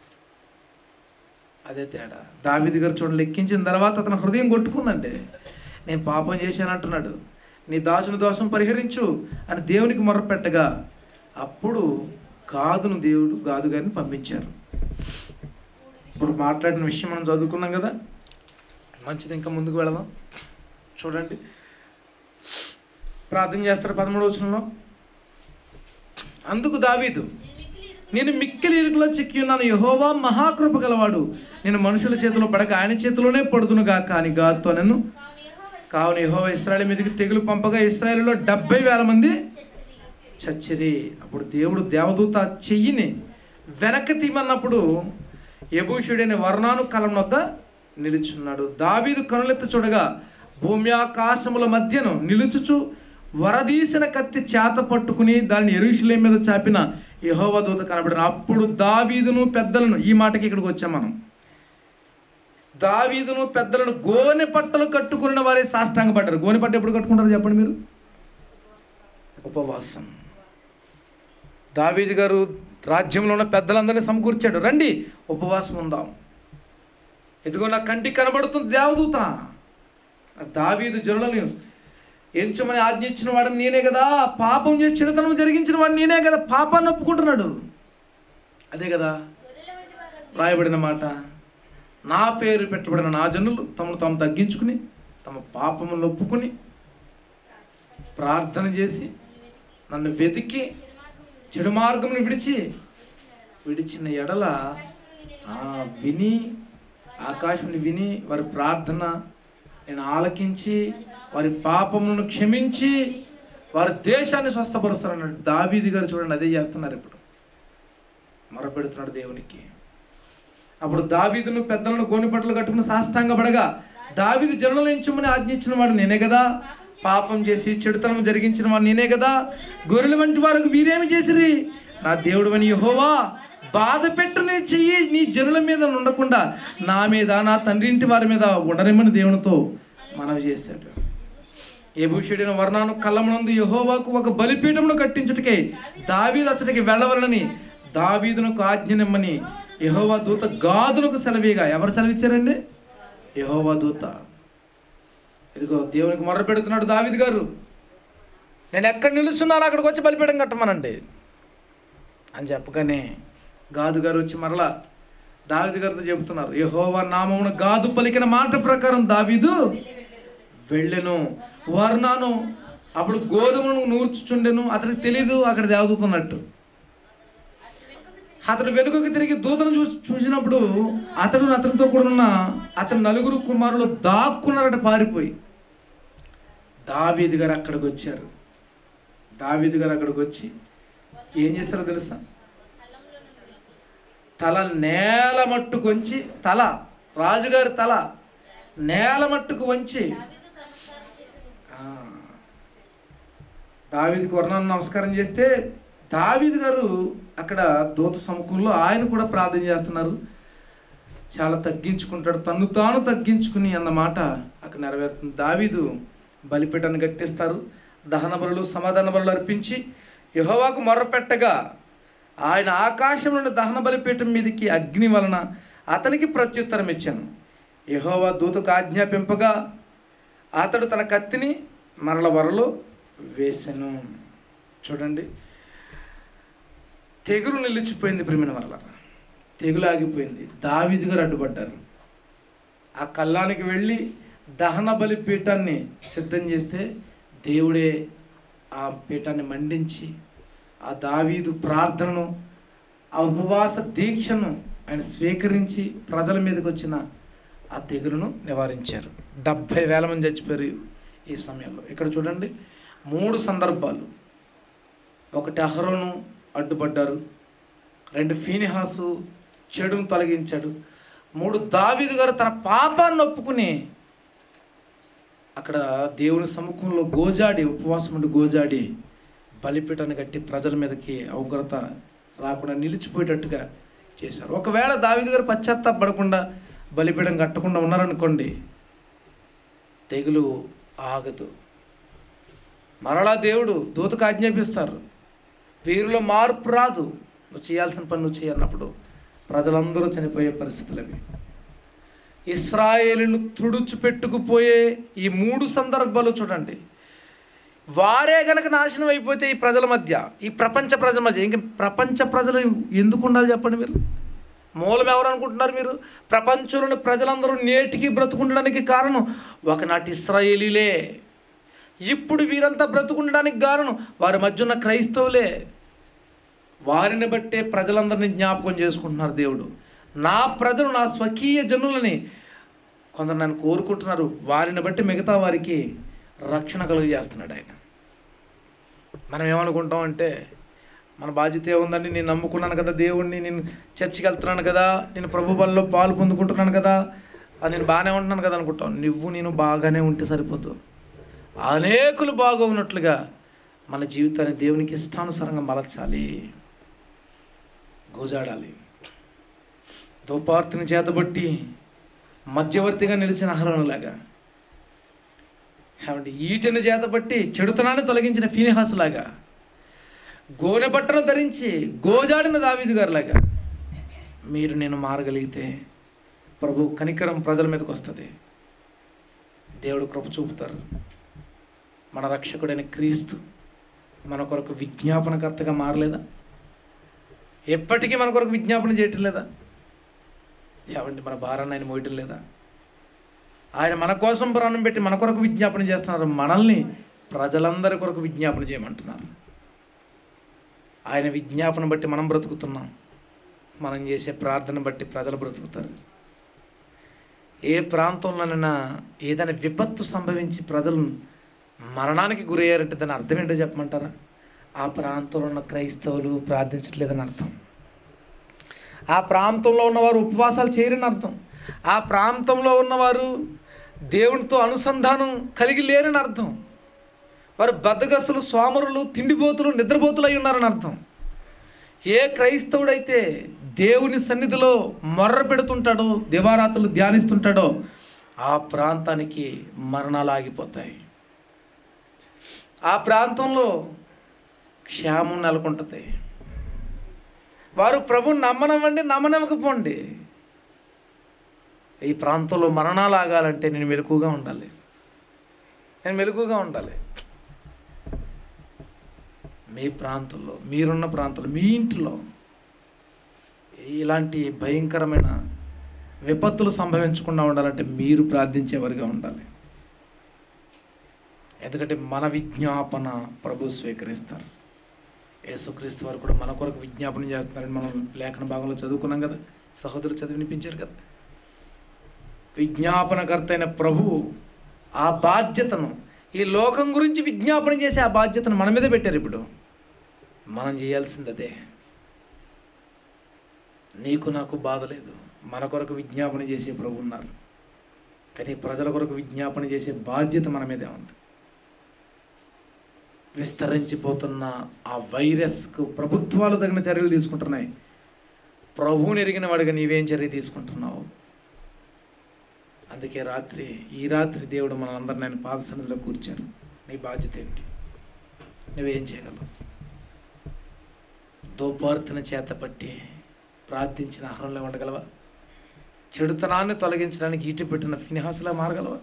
అదే తేడా దావిది గారు చూడండి లెక్కించిన తర్వాత అతని హృదయం కొట్టుకుందంటే నేను పాపం చేశానంటున్నాడు నీ దాసుని దోషం పరిహరించు అని దేవునికి మొర్రపెట్టగా అప్పుడు గాదును దేవుడు గాదు గారిని పంపించారు ఇప్పుడు మాట్లాడిన విషయం మనం చదువుకున్నాం కదా మంచిది ఇంకా ముందుకు వెళదాం చూడండి ప్రార్థన చేస్తారు పదమూడు వచనంలో అందుకు దావీదు నేను మిక్కిలి ఇరుకులో చిక్కి ఉన్నాను యహోవా మహాకృప గలవాడు నేను మనుషుల చేతిలో పడక ఆయన చేతిలోనే పడుతునుగా కానీ గాతో నన్ను కావున యహోవా ఇస్రాయల్ మీదకి తెగులు పంపగా ఇస్రాయల్లో డెబ్బై వేల మంది చచ్చిరి అప్పుడు దేవుడు దేవదూత ఆ చెయ్యిని వెనక్కి తీమన్నప్పుడు యభూషుడైన వర్ణాను కలం వద్ద నిలుచున్నాడు దావీదు కనులెత్తి చూడగా భూమి ఆకాశముల మధ్యను నిలుచుచు వరదీసిన కత్తి చేత పట్టుకుని దాన్ని ఎరుషులేం మీద చాపిన యహోవ దూత కనబడిన అప్పుడు దావీదును పెద్దలను ఈ మాటకి ఇక్కడికి వచ్చాం మనం దావీదును పెద్దలను గోనె పట్టలు కట్టుకున్న వారే సాష్టాంగపడ్డారు గోనె పట్ట ఎప్పుడు కట్టుకుంటారు చెప్పండి మీరు ఉపవాసం దావీదు గారు రాజ్యంలో ఉన్న పెద్దలందరినీ సమకూర్చాడు రండి ఉపవాసం ఉందాం ఇదిగో నా కంటికి కనబడుతుంది దేవదూత దావీదు జనులను ఎంచమని ఆజ్ఞ ఇచ్చిన వాడిని నేనే కదా పాపం చేసి చెడుతనం జరిగించిన వాడిని నేనే కదా పాపాన్ని ఒప్పుకుంటున్నాడు అదే కదా రాయబడిన మాట నా పేరు పెట్టబడిన నా జనులు తమను తాము తగ్గించుకుని తమ పాపములను ఒప్పుకుని ప్రార్థన చేసి నన్ను వెతికి చెడు మార్గమును విడిచి విడిచిన ఎడల ఆ, విని ఆకాశముని విని వారి ప్రార్థన నేను ఆలకించి వారి పాపములను క్షమించి వారి దేశాన్ని స్వస్థపరుస్తారన్నాడు దావీది గారు చూడండి అదే చేస్తున్నారు ఇప్పుడు మొరపెడుతున్నాడు దేవునికి అప్పుడు దావీదును పెద్దలను గోనిపట్లు కట్టుకుని సాష్టాంగపడగా దావీదు జనులను ఎంచుమని ఆజ్ఞించిన వాడు నేనే కదా పాపం చేసి చెడుతనం జరిగించిన వాడు నేనే కదా గొర్రెల వంటి వారికి వీరేమి చేసిరి నా దేవుడు అని యహోవా బాధ పెట్టు నీ చెయ్యి నీ జనుల మీద ఉండకుండా నా మీద నా తండ్రి ఇంటి వారి మీద ఉండరేమని దేవునితో మనవి చేశాడు ఏభూషుడైన వర్ణాను కళ్ళమునందు యహోవాకు ఒక బలిపీఠమును కట్టించుటకై దావీదు అచ్చటికి వెళ్ళవలనని దావీదునకు ఆజ్ఞనిమ్మని యహోవా దూత గాదునకు సెలవీగా ఎవరు సెలవిచ్చారండి యహోవా దూత ఇదిగో దేవునికి మొర్ర పెడుతున్నాడు దావీదు గారు నేను ఎక్కడ నిలుస్తున్నానో అక్కడికి వచ్చి బలిపీఠం కట్టమనండి అని చెప్పగానే గాదు గారు వచ్చి మరలా దావీదు గారితో చెబుతున్నారు యహోవా నామమున గాదు పలికిన మాట ప్రకారం దావీదు వెళ్ళెను వర్ణాను అప్పుడు గోధుమను నూర్చుచుండెను అతనికి తెలీదు అక్కడ దేవదూతున్నట్టు అతడు వెనుకకు తిరిగి దూతను చూసి చూసినప్పుడు అతడు అతనితో కూడా ఉన్న అతని నలుగురు కుమారులు దాక్కున్నారట పారిపోయి దావీదు గారు అక్కడికి వచ్చారు దావీదు గారు అక్కడికి వచ్చి ఏం చేస్తారో తెలుసా తల నేల మట్టుకు వంచి తల రాజుగారి తల నేల మట్టుకు వంచి ఆ, దావీదుకి వర్ణన నమస్కారం చేస్తే దావీదు గారు అక్కడ దూత సముఖంలో ఆయన కూడా ప్రార్థన చేస్తున్నారు చాలా తగ్గించుకుంటాడు తన్ను తాను తగ్గించుకుని అన్నమాట అక్కడ నెరవేరుతుంది దావీదు బలిపీఠాన్ని కట్టిస్తారు దహన బలులు సమాధాన బలులు అర్పించి యెహోవాకు మొర్రపెట్టగా ఆయన ఆకాశం నుండి దహన బలిపీఠం మీదకి అగ్ని వలన అతనికి ప్రత్యుత్తరం ఇచ్చాను యెహోవా దూతకు ఆజ్ఞాపింపగా అతడు తన కత్తిని మరల వరలో వేసెను చూడండి తెగులు నిలిచిపోయింది ప్రేమిన వల్ల తెగులు ఆగిపోయింది దావీదు గారు అడ్డుపడ్డారు ఆ కల్లానికి వెళ్ళి దహన బలి పీఠాన్ని సిద్ధం చేస్తే దేవుడే ఆ పీఠాన్ని మండించి ఆ దావీదు ప్రార్థనను ఆ ఉపవాస దీక్షను ఆయన స్వీకరించి ప్రజల మీదకి వచ్చిన ఆ తెగులును నివారించారు డెబ్భై వేల మంది చచ్చిపోయారు ఈ సమయంలో ఇక్కడ చూడండి మూడు సందర్భాలు ఒకటి అహరోను అడ్డుపడ్డారు రెండు ఫీనిహాసు చెడును తొలగించాడు మూడు దావీదు గారు తన పాపాన్ని ఒప్పుకుని అక్కడ దేవుని సముఖంలో గోజాడి ఉపవాసం ఉండి గోజాడి బలిపీఠాన్ని కట్టి ప్రజల మీదకి ఉగ్రత రాకుండా నిలిచిపోయేటట్టుగా చేశారు ఒకవేళ దావీదు గారు పశ్చాత్తాపడకుండా బలిపీఠం కట్టకుండా ఉన్నారనుకోండి తెగులు ఆగదు మరలా దేవుడు దూతకు ఆజ్ఞాపిస్తారు వీరిలో మార్పు రాదు నువ్వు చేయాల్సిన పని నువ్వు చేయన్నప్పుడు ప్రజలందరూ చనిపోయే పరిస్థితులు అవి ఇస్రాయేలును తుడుచుపెట్టుకుపోయే ఈ మూడు సందర్భాలు చూడండి వారే గనక నాశనం అయిపోతే ఈ ప్రజల మధ్య ఈ ప్రపంచ ప్రజల మధ్య ఇంక ప్రపంచ ప్రజలు ఎందుకు ఉండాలి చెప్పండి మీరు మూలం ఎవరు అనుకుంటున్నారు మీరు ప్రపంచంలోని ప్రజలందరూ నేటికి బ్రతుకుండడానికి కారణం ఒకనాటి ఇస్రాయేలీలే ఇప్పుడు వీరంతా బ్రతుకుండడానికి కారణం వారి మధ్య ఉన్న క్రైస్తవులే వారిని బట్టే ప్రజలందరినీ జ్ఞాపకం చేసుకుంటున్నారు దేవుడు నా ప్రజలు నా స్వకీయ జనులని కొందరు నన్ను కోరుకుంటున్నారు వారిని బట్టి మిగతా వారికి రక్షణ కలుగజేస్తున్నాడు ఆయన మనం ఏమనుకుంటాం అంటే మన బాధ్యత ఏముందండి నేను నమ్ముకున్నాను కదా దేవుణ్ణి నేను చర్చికి వెళ్తున్నాను కదా నేను ప్రభు బలలో పాలు పొందుకుంటున్నాను కదా ఆ, నేను బాగానే ఉంటున్నాను కదా అనుకుంటాం నువ్వు నేను బాగానే ఉంటే సరిపోదు అనేకులు బాగున్నట్లుగా మన జీవితాన్ని దేవునికి ఇష్టానుసారంగా మలచాలి గోజాడాలి దోపార్తిని చేతబట్టి మధ్యవర్తిగా నిలిచిన అహరణలాగా ఏమంటే ఈటెను చేతబట్టి చెడుతనాన్ని తొలగించిన ఫీనిహాసులాగా గోనె బట్టను ధరించి గోజాడిన దావీదు గారిలాగా మీరు నేను మారగలిగితే ప్రభు కనికరం ప్రజల మీదకి వస్తుంది దేవుడు కృప చూపుతారు మన రక్షకుడైన క్రీస్తు మన కొరకు విజ్ఞాపనకర్తగా మారలేదా ఎప్పటికీ మన కొరకు విజ్ఞాపన చేయటం లేదా ఏమండి మన భారాన్ని ఆయన మోయటం లేదా ఆయన మన కోసం ప్రాణం పెట్టి మన కొరకు విజ్ఞాపన చేస్తున్నారు మనల్ని ప్రజలందరి కొరకు విజ్ఞాపన చేయమంటున్నారు ఆయన విజ్ఞాపన బట్టి మనం బ్రతుకుతున్నాం మనం చేసే ప్రార్థన బట్టి ప్రజలు బ్రతుకుతారు ఏ ప్రాంతంలోనైనా ఏదైనా విపత్తు సంభవించి ప్రజలు మరణానికి గురయ్యారంటే దాని అర్థం ఏంటో చెప్పమంటారా ఆ ప్రాంతంలో ఉన్న క్రైస్తవులు ప్రార్థించట్లేదని అర్థం ఆ ప్రాంతంలో ఉన్నవారు ఉపవాసాలు చేయరని అర్థం ఆ ప్రాంతంలో ఉన్నవారు దేవునితో అనుసంధానం కలిగి లేరని అర్థం వారు బద్దగస్తులు సోమరులు తిండిపోతులు నిద్రపోతులు అయి ఉన్నారని అర్థం ఏ క్రైస్తవుడైతే దేవుని సన్నిధిలో మొర్ర పెడుతుంటాడో దివారాత్రులు ధ్యానిస్తుంటాడో ఆ ప్రాంతానికి మరణాలు ఆగిపోతాయి ఆ ప్రాంతంలో క్షేమం నెలకొంటుంది వారు ప్రభు నమ్మనవ్వండి నమ్మనివ్వకపోండి ఈ ప్రాంతంలో మరణాలు ఆగాలంటే నేను మెలకుగా ఉండాలి నేను మెలకుగా ఉండాలి మీ ప్రాంతంలో మీరున్న ప్రాంతంలో మీ ఇంటిలో ఇలాంటి భయంకరమైన విపత్తులు సంభవించకుండా ఉండాలంటే మీరు ప్రార్థించేవారుగా ఉండాలి ఎందుకంటే మన విజ్ఞాపన ప్రభు స్వీకరిస్తారు యేసుక్రీస్తు వారు కూడా మన కొరకు విజ్ఞాపన చేస్తున్నారని మనం లేఖన భాగంలో చదువుకున్నాం కదా సహోదరులు చదివి వినిపించారు కదా విజ్ఞాపనకర్త అయిన ప్రభు ఆ బాధ్యతను ఈ లోకం గురించి విజ్ఞాపన చేసే ఆ బాధ్యతను మన మీద పెట్టారు ఇప్పుడు మనం చేయాల్సింది అదే నీకు నాకు బాధ లేదు మన కొరకు విజ్ఞాపన చేసే ప్రభు ఉన్నారు కానీ ప్రజల కొరకు విజ్ఞాపన చేసే బాధ్యత మన మీదే ఉంది విస్తరించిపోతున్న ఆ వైరస్కు ప్రభుత్వాలు తగిన చర్యలు తీసుకుంటున్నాయి ప్రభువుని ఎరిగిన వాడిగా నీవేం చర్య తీసుకుంటున్నావు అందుకే రాత్రి ఈ రాత్రి దేవుడు మనందరిని ఆయన పాద సన్నిధిలో కూర్చాడు నీ బాధ్యత ఏంటి నువ్వేం చేయగలవు దోపార్తన చేత పట్టి ప్రార్థించిన ఆహారంలో ఉండగలవా చెడుతనాన్ని తొలగించడానికి ఈటి పెట్టిన ఫినిహాసులా మారగలవా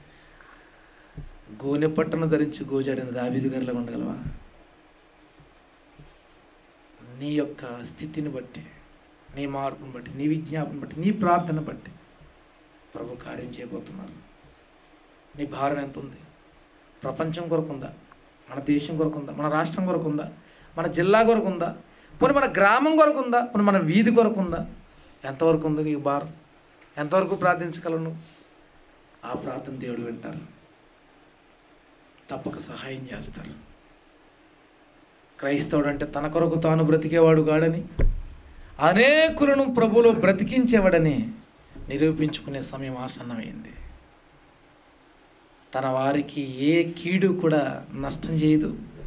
గోనె పట్టను ధరించి గోజాడిన దావీదు గారిలో ఉండగలవా నీ యొక్క స్థితిని బట్టి నీ మార్పుని బట్టి నీ విజ్ఞాపన బట్టి నీ ప్రార్థన బట్టి ప్రభు కార్యం చేయబోతున్నారు నీ భారం ఎంత ఉంది ప్రపంచం కొరకు ఉందా మన దేశం కొరకు ఉందా మన రాష్ట్రం కొరకు ఉందా మన జిల్లా కొరకు ఉందా పోనీ మన గ్రామం కొరకు ఉందా పోనీ మన వీధి కొరకు ఉందా ఎంతవరకు ఉంది నీకు భారం ఎంతవరకు ప్రార్థించగలను ఆ ప్రార్థన దేవుడు వింటారు తప్పక సహాయం చేస్తారు క్రైస్తవుడు అంటే తన కొరకు తాను బ్రతికేవాడు కాడని అనేకులను ప్రభులో బ్రతికించేవాడని నిరూపించుకునే సమయం ఆసన్నమైంది తన వారికి ఏ కీడు కూడా నష్టం చేయదు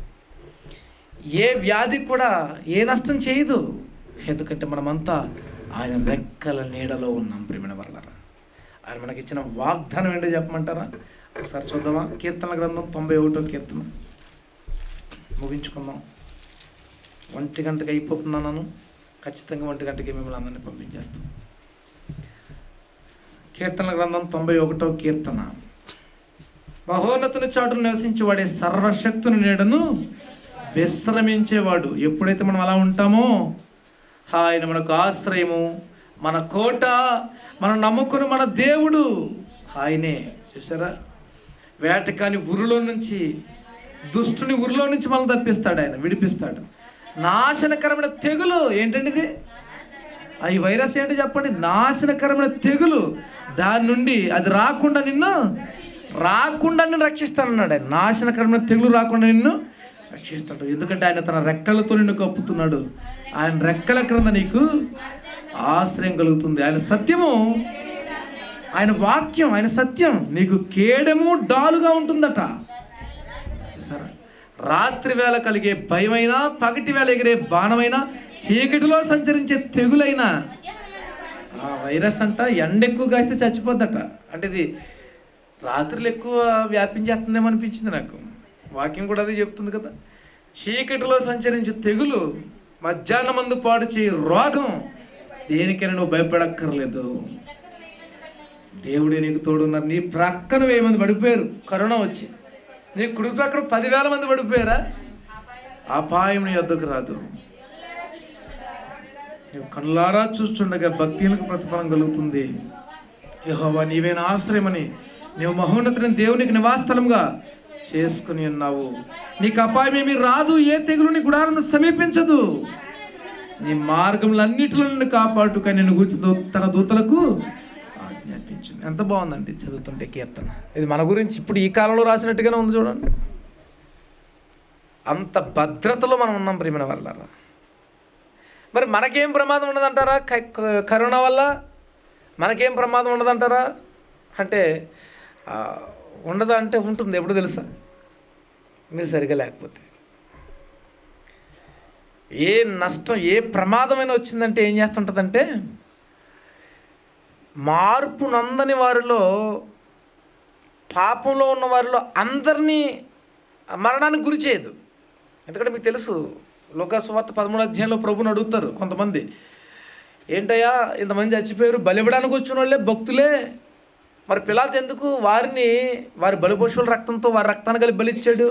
ఏ వ్యాధి కూడా ఏ నష్టం చేయదు ఎందుకంటే మనమంతా ఆయన రెక్కల నీడలో ఉన్నాం ప్రేమిన వల్ల ఆయన మనకిచ్చిన వాగ్దానం ఏంటో చెప్పమంటారా ఒకసారి చూద్దామా కీర్తన గ్రంథం తొంభై ఒకటో కీర్తన ముగించుకుందాం ఒంటి గంటకి అయిపోతున్నాను ఖచ్చితంగా ఒంటి గంటకి మిమ్మల్ని అందరినీ పంపించేస్తాం కీర్తన గ్రంథం తొంభై ఒకటో కీర్తన మహోన్నతుని చాటును నివసించేవాడే సర్వశక్తుని నీడను విశ్రమించేవాడు ఎప్పుడైతే మనం అలా ఉంటామో ఆయన మనకు ఆశ్రయము మన కోట మనం నమ్ముకుని మన దేవుడు ఆయనే చూసారా వేటకాని ఉరిలో నుంచి దుష్టుని ఉరిలో నుంచి మనం తప్పిస్తాడు ఆయన విడిపిస్తాడు నాశనకరమైన తెగులు ఏంటండి ఇది ఆ ఈ వైరస్ ఏంటో చెప్పండి నాశనకరమైన తెగులు దాని నుండి అది రాకుండా నిన్ను రాకుండా నిన్ను రక్షిస్తానన్నాడు ఆయన నాశనకరమైన తెగులు రాకుండా నిన్ను రక్షిస్తాడు ఎందుకంటే ఆయన తన రెక్కలతో నిన్ను కప్పుతున్నాడు ఆయన రెక్కల క్రింద నీకు ఆశ్రయం కలుగుతుంది ఆయన సత్యము ఆయన వాక్యం ఆయన సత్యం నీకు కేడము డాలుగా ఉంటుందట చూసారా రాత్రి వేళ కలిగే భయమైనా పగటి వేళ ఎగిరే బాణమైనా చీకటిలో సంచరించే తెగులైనా ఆ వైరస్ అంట ఎండ ఎక్కువ కాస్తే చచ్చిపోద్దట అంటే ఇది రాత్రులు ఎక్కువ వ్యాపించేస్తుందేమో అనిపించింది నాకు వాక్యం కూడా అది చెప్తుంది కదా చీకటిలో సంచరించే తెగులు మధ్యాహ్నం మందు పాడు చేయి రోగం దేనికైనా నువ్వు భయపడక్కర్లేదు దేవుడే నీకు తోడున్నారు నీ ప్రక్కన వెయ్యి మంది పడిపోయారు కరోనా వచ్చి నీ కుడి ప్రక్కన పదివేల మంది పడిపోయారా అపాయం నీ వద్దకు రాదు నువ్వు కళ్ళారా చూస్తుండగా భక్తులకు ప్రతిఫలం కలుగుతుంది యెహోవా నీవేనా ఆశ్రయమని నీవు మహోన్నతుని దేవునికి నివాసస్థలంగా చేసుకుని ఉన్నావు నీకు అపాయం ఏమీ రాదు ఏ తెగులు నీ గుడాలను సమీపించదు నీ మార్గములన్నిటిలో నిన్ను కాపాడుక నిన్ను గురించి దూ- తన దూతలకు ఆజ్ఞాపించింది ఎంత బాగుందండి చదువుతుంటే కీర్తన ఇది మన గురించి ఇప్పుడు ఈ కాలంలో రాసినట్టుగానే ఉంది చూడండి అంత భద్రతలో మనం ఉన్నాం ప్రేమిన వల్ల మరి మనకేం ప్రమాదం ఉండదంటారా క- క- కరోనా వల్ల మనకేం ప్రమాదం ఉండదంటారా అంటే ఆ, ఉండదా అంటే ఉంటుంది ఎప్పుడు తెలుసా మీరు సరిగా లేకపోతే ఏ నష్టం ఏ ప్రమాదమైన వచ్చిందంటే ఏం చేస్తుంటుందంటే మార్పు నందని వారిలో పాపంలో ఉన్న వారిలో అందరినీ మరణానికి గురి చేయదు ఎందుకంటే మీకు తెలుసు లోకాసువార్త పదమూడు అధ్యాయంలో ప్రభుని అడుగుతారు కొంతమంది ఏంటయ్యా ఇంతమంది చచ్చిపోయారు బలివ్వడానికి వచ్చిన వాళ్ళే భక్తులే మరి పిలాత్ ఎందుకు వారిని వారి బలిపశువుల రక్తంతో వారి రక్తాన్ని కలిపి బలిచ్చాడు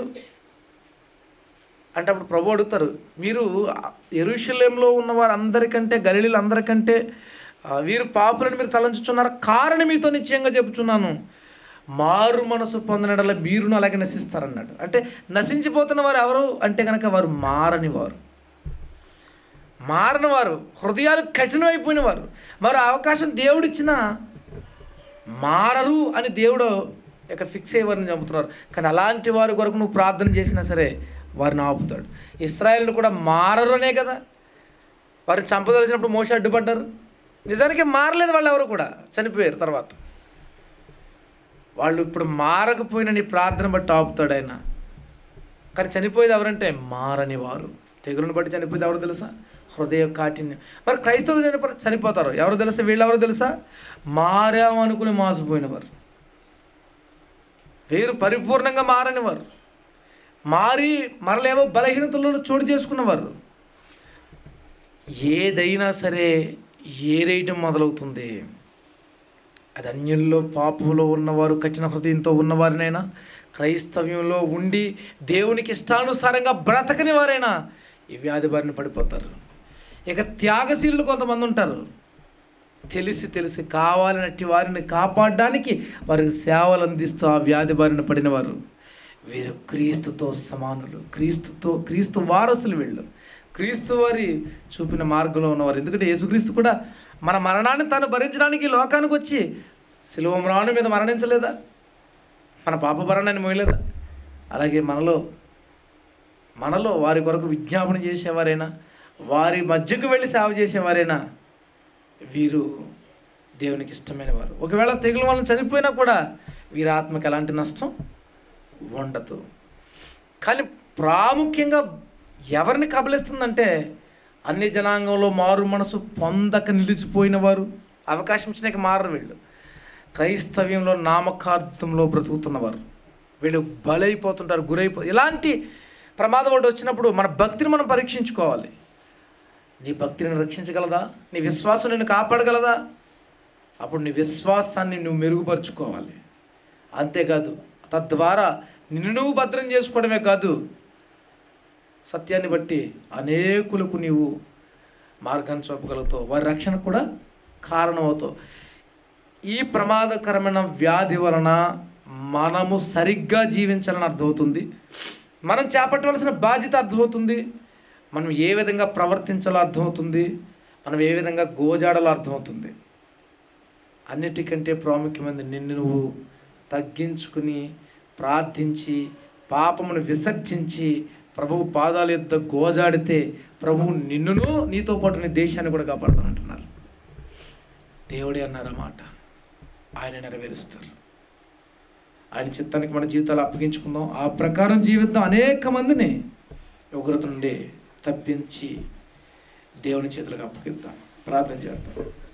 అంటే అప్పుడు ప్రభు అడుగుతారు మీరు ఎరుషలేంలో ఉన్న వారందరికంటే గలీలు అందరికంటే ఆ, వీరు పాపులని మీరు తలంచుచున్నారు కారణం మీతో నిశ్చయంగా చెప్పుచున్నాను మారు మనసు పొందినడల మీరును అలాగే నశిస్తారన్నాడు అంటే నశించిపోతున్న వారు ఎవరు అంటే కనుక వారు మారని వారు మారని వారు హృదయాలు కఠినమైపోయిన వారు వారు అవకాశం దేవుడిచ్చిన మారరు అని దేవుడు ఇక ఫిక్స్ అయ్యేవారిని చంపుతున్నారు కానీ అలాంటి వారి కొరకు నువ్వు ప్రార్థన చేసినా సరే వారిని ఆపుతాడు ఇస్రాయేల్ కూడా మారరు అనే కదా వారిని చంపదలిచినప్పుడు మోస అడ్డుపడ్డారు నిజానికి మారలేదు వాళ్ళు ఎవరు కూడా చనిపోయారు తర్వాత వాళ్ళు ఇప్పుడు మారకపోయిన నీ ప్రార్థన బట్టి ఆపుతాడు ఆయన కానీ చనిపోయేది ఎవరంటే మారని వారు తెగులను బట్టి చనిపోయేది ఎవరు తెలుసా హృదయ కాఠిన్యం మరి క్రైస్తవులు చనిపో చనిపోతారు ఎవరు తెలుసా వీళ్ళు ఎవరు తెలుసా మారామనుకుని మాసిపోయిన వారు వీరు పరిపూర్ణంగా మారని వారు మారి మరలేవో బలహీనతల్లో చోటు చేసుకున్నవారు ఏదైనా సరే ఏరేయటం మొదలవుతుంది అది అన్యుల్లో పాపంలో ఉన్నవారు కఠిన హృదయంతో ఉన్నవారినైనా క్రైస్తవ్యంలో ఉండి దేవునికి ఇష్టానుసారంగా బ్రతకని వారైనా ఈ వ్యాధి బారిన పడిపోతారు ఇక త్యాగశీలు కొంతమంది ఉంటారు తెలిసి తెలిసి కావాలనట్టి వారిని కాపాడడానికి వారికి సేవలు అందిస్తూ ఆ వ్యాధి బారిన పడిన వారు వీరు క్రీస్తుతో సమానులు క్రీస్తుతో క్రీస్తు వారసులు వీళ్ళు క్రీస్తు వారి చూపిన మార్గంలో ఉన్నవారు ఎందుకంటే యేసుక్రీస్తు కూడా మన మరణాన్ని తాను భరించడానికి ఈ లోకానికి వచ్చి శిలువ మ్రాణం మీద మరణించలేదా మన పాప భరణాన్ని మోయలేదా అలాగే మనలో మనలో వారి కొరకు విజ్ఞాపన చేసేవారైనా వారి మధ్యకు వెళ్ళి సేవ చేసేవారైనా వీరు దేవునికి ఇష్టమైన వారు ఒకవేళ తెగులు వాళ్ళని చనిపోయినా కూడా వీరి ఆత్మకి ఎలాంటి నష్టం ఉండదు కానీ ప్రాముఖ్యంగా ఎవరిని కబలిస్తుందంటే అన్ని జనాంగంలో మారు మనసు పొందక నిలిచిపోయిన వారు అవకాశం ఇచ్చినాక మారరు వీళ్ళు క్రైస్తవ్యంలో నామకార్థంలో బ్రతుకుతున్నవారు వీళ్ళు బలైపోతుంటారు గురైపో ఇలాంటి ప్రమాదం ఒకటి వచ్చినప్పుడు మన భక్తిని మనం పరీక్షించుకోవాలి నీ భక్తిని రక్షించగలదా నీ విశ్వాసం నిన్ను కాపాడగలదా అప్పుడు నీ విశ్వాసాన్ని నువ్వు మెరుగుపరుచుకోవాలి అంతేకాదు తద్వారా నిన్ను నువ్వు భద్రం చేసుకోవడమే కాదు సత్యాన్ని బట్టి అనేకులకు నీవు మార్గాన్ని చూపగలుగుతావు వారి రక్షణ కూడా కారణమవుతావు ఈ ప్రమాదకరమైన వ్యాధి వలన మనము సరిగ్గా జీవించాలని అర్థమవుతుంది మనం చేపట్టవలసిన బాధ్యత అర్థమవుతుంది మనం ఏ విధంగా ప్రవర్తించాలో అర్థమవుతుంది మనం ఏ విధంగా గోజాడాలో అర్థమవుతుంది అన్నిటికంటే ప్రాముఖ్యమైనది నిన్ను నువ్వు తగ్గించుకుని ప్రార్థించి పాపమును విసర్జించి ప్రభువు పాదాల యొద్ద గోజాడితే ప్రభువు నిన్నును నీతో పాటు నీ దేశాన్ని కూడా కాపాడుతానంటున్నారు దేవుడే అన్నారు ఆ మాట ఆయన నెరవేరుస్తారు ఆయన చిత్తానికి మన జీవితాలు అప్పగించుకుందాం ఆ ప్రకారం జీవితం అనేక మందిని ఉగ్రత నుండి తప్పించి దేవుని చేతులకు అప్పగిద్దాం ప్రార్థన చేద్దాం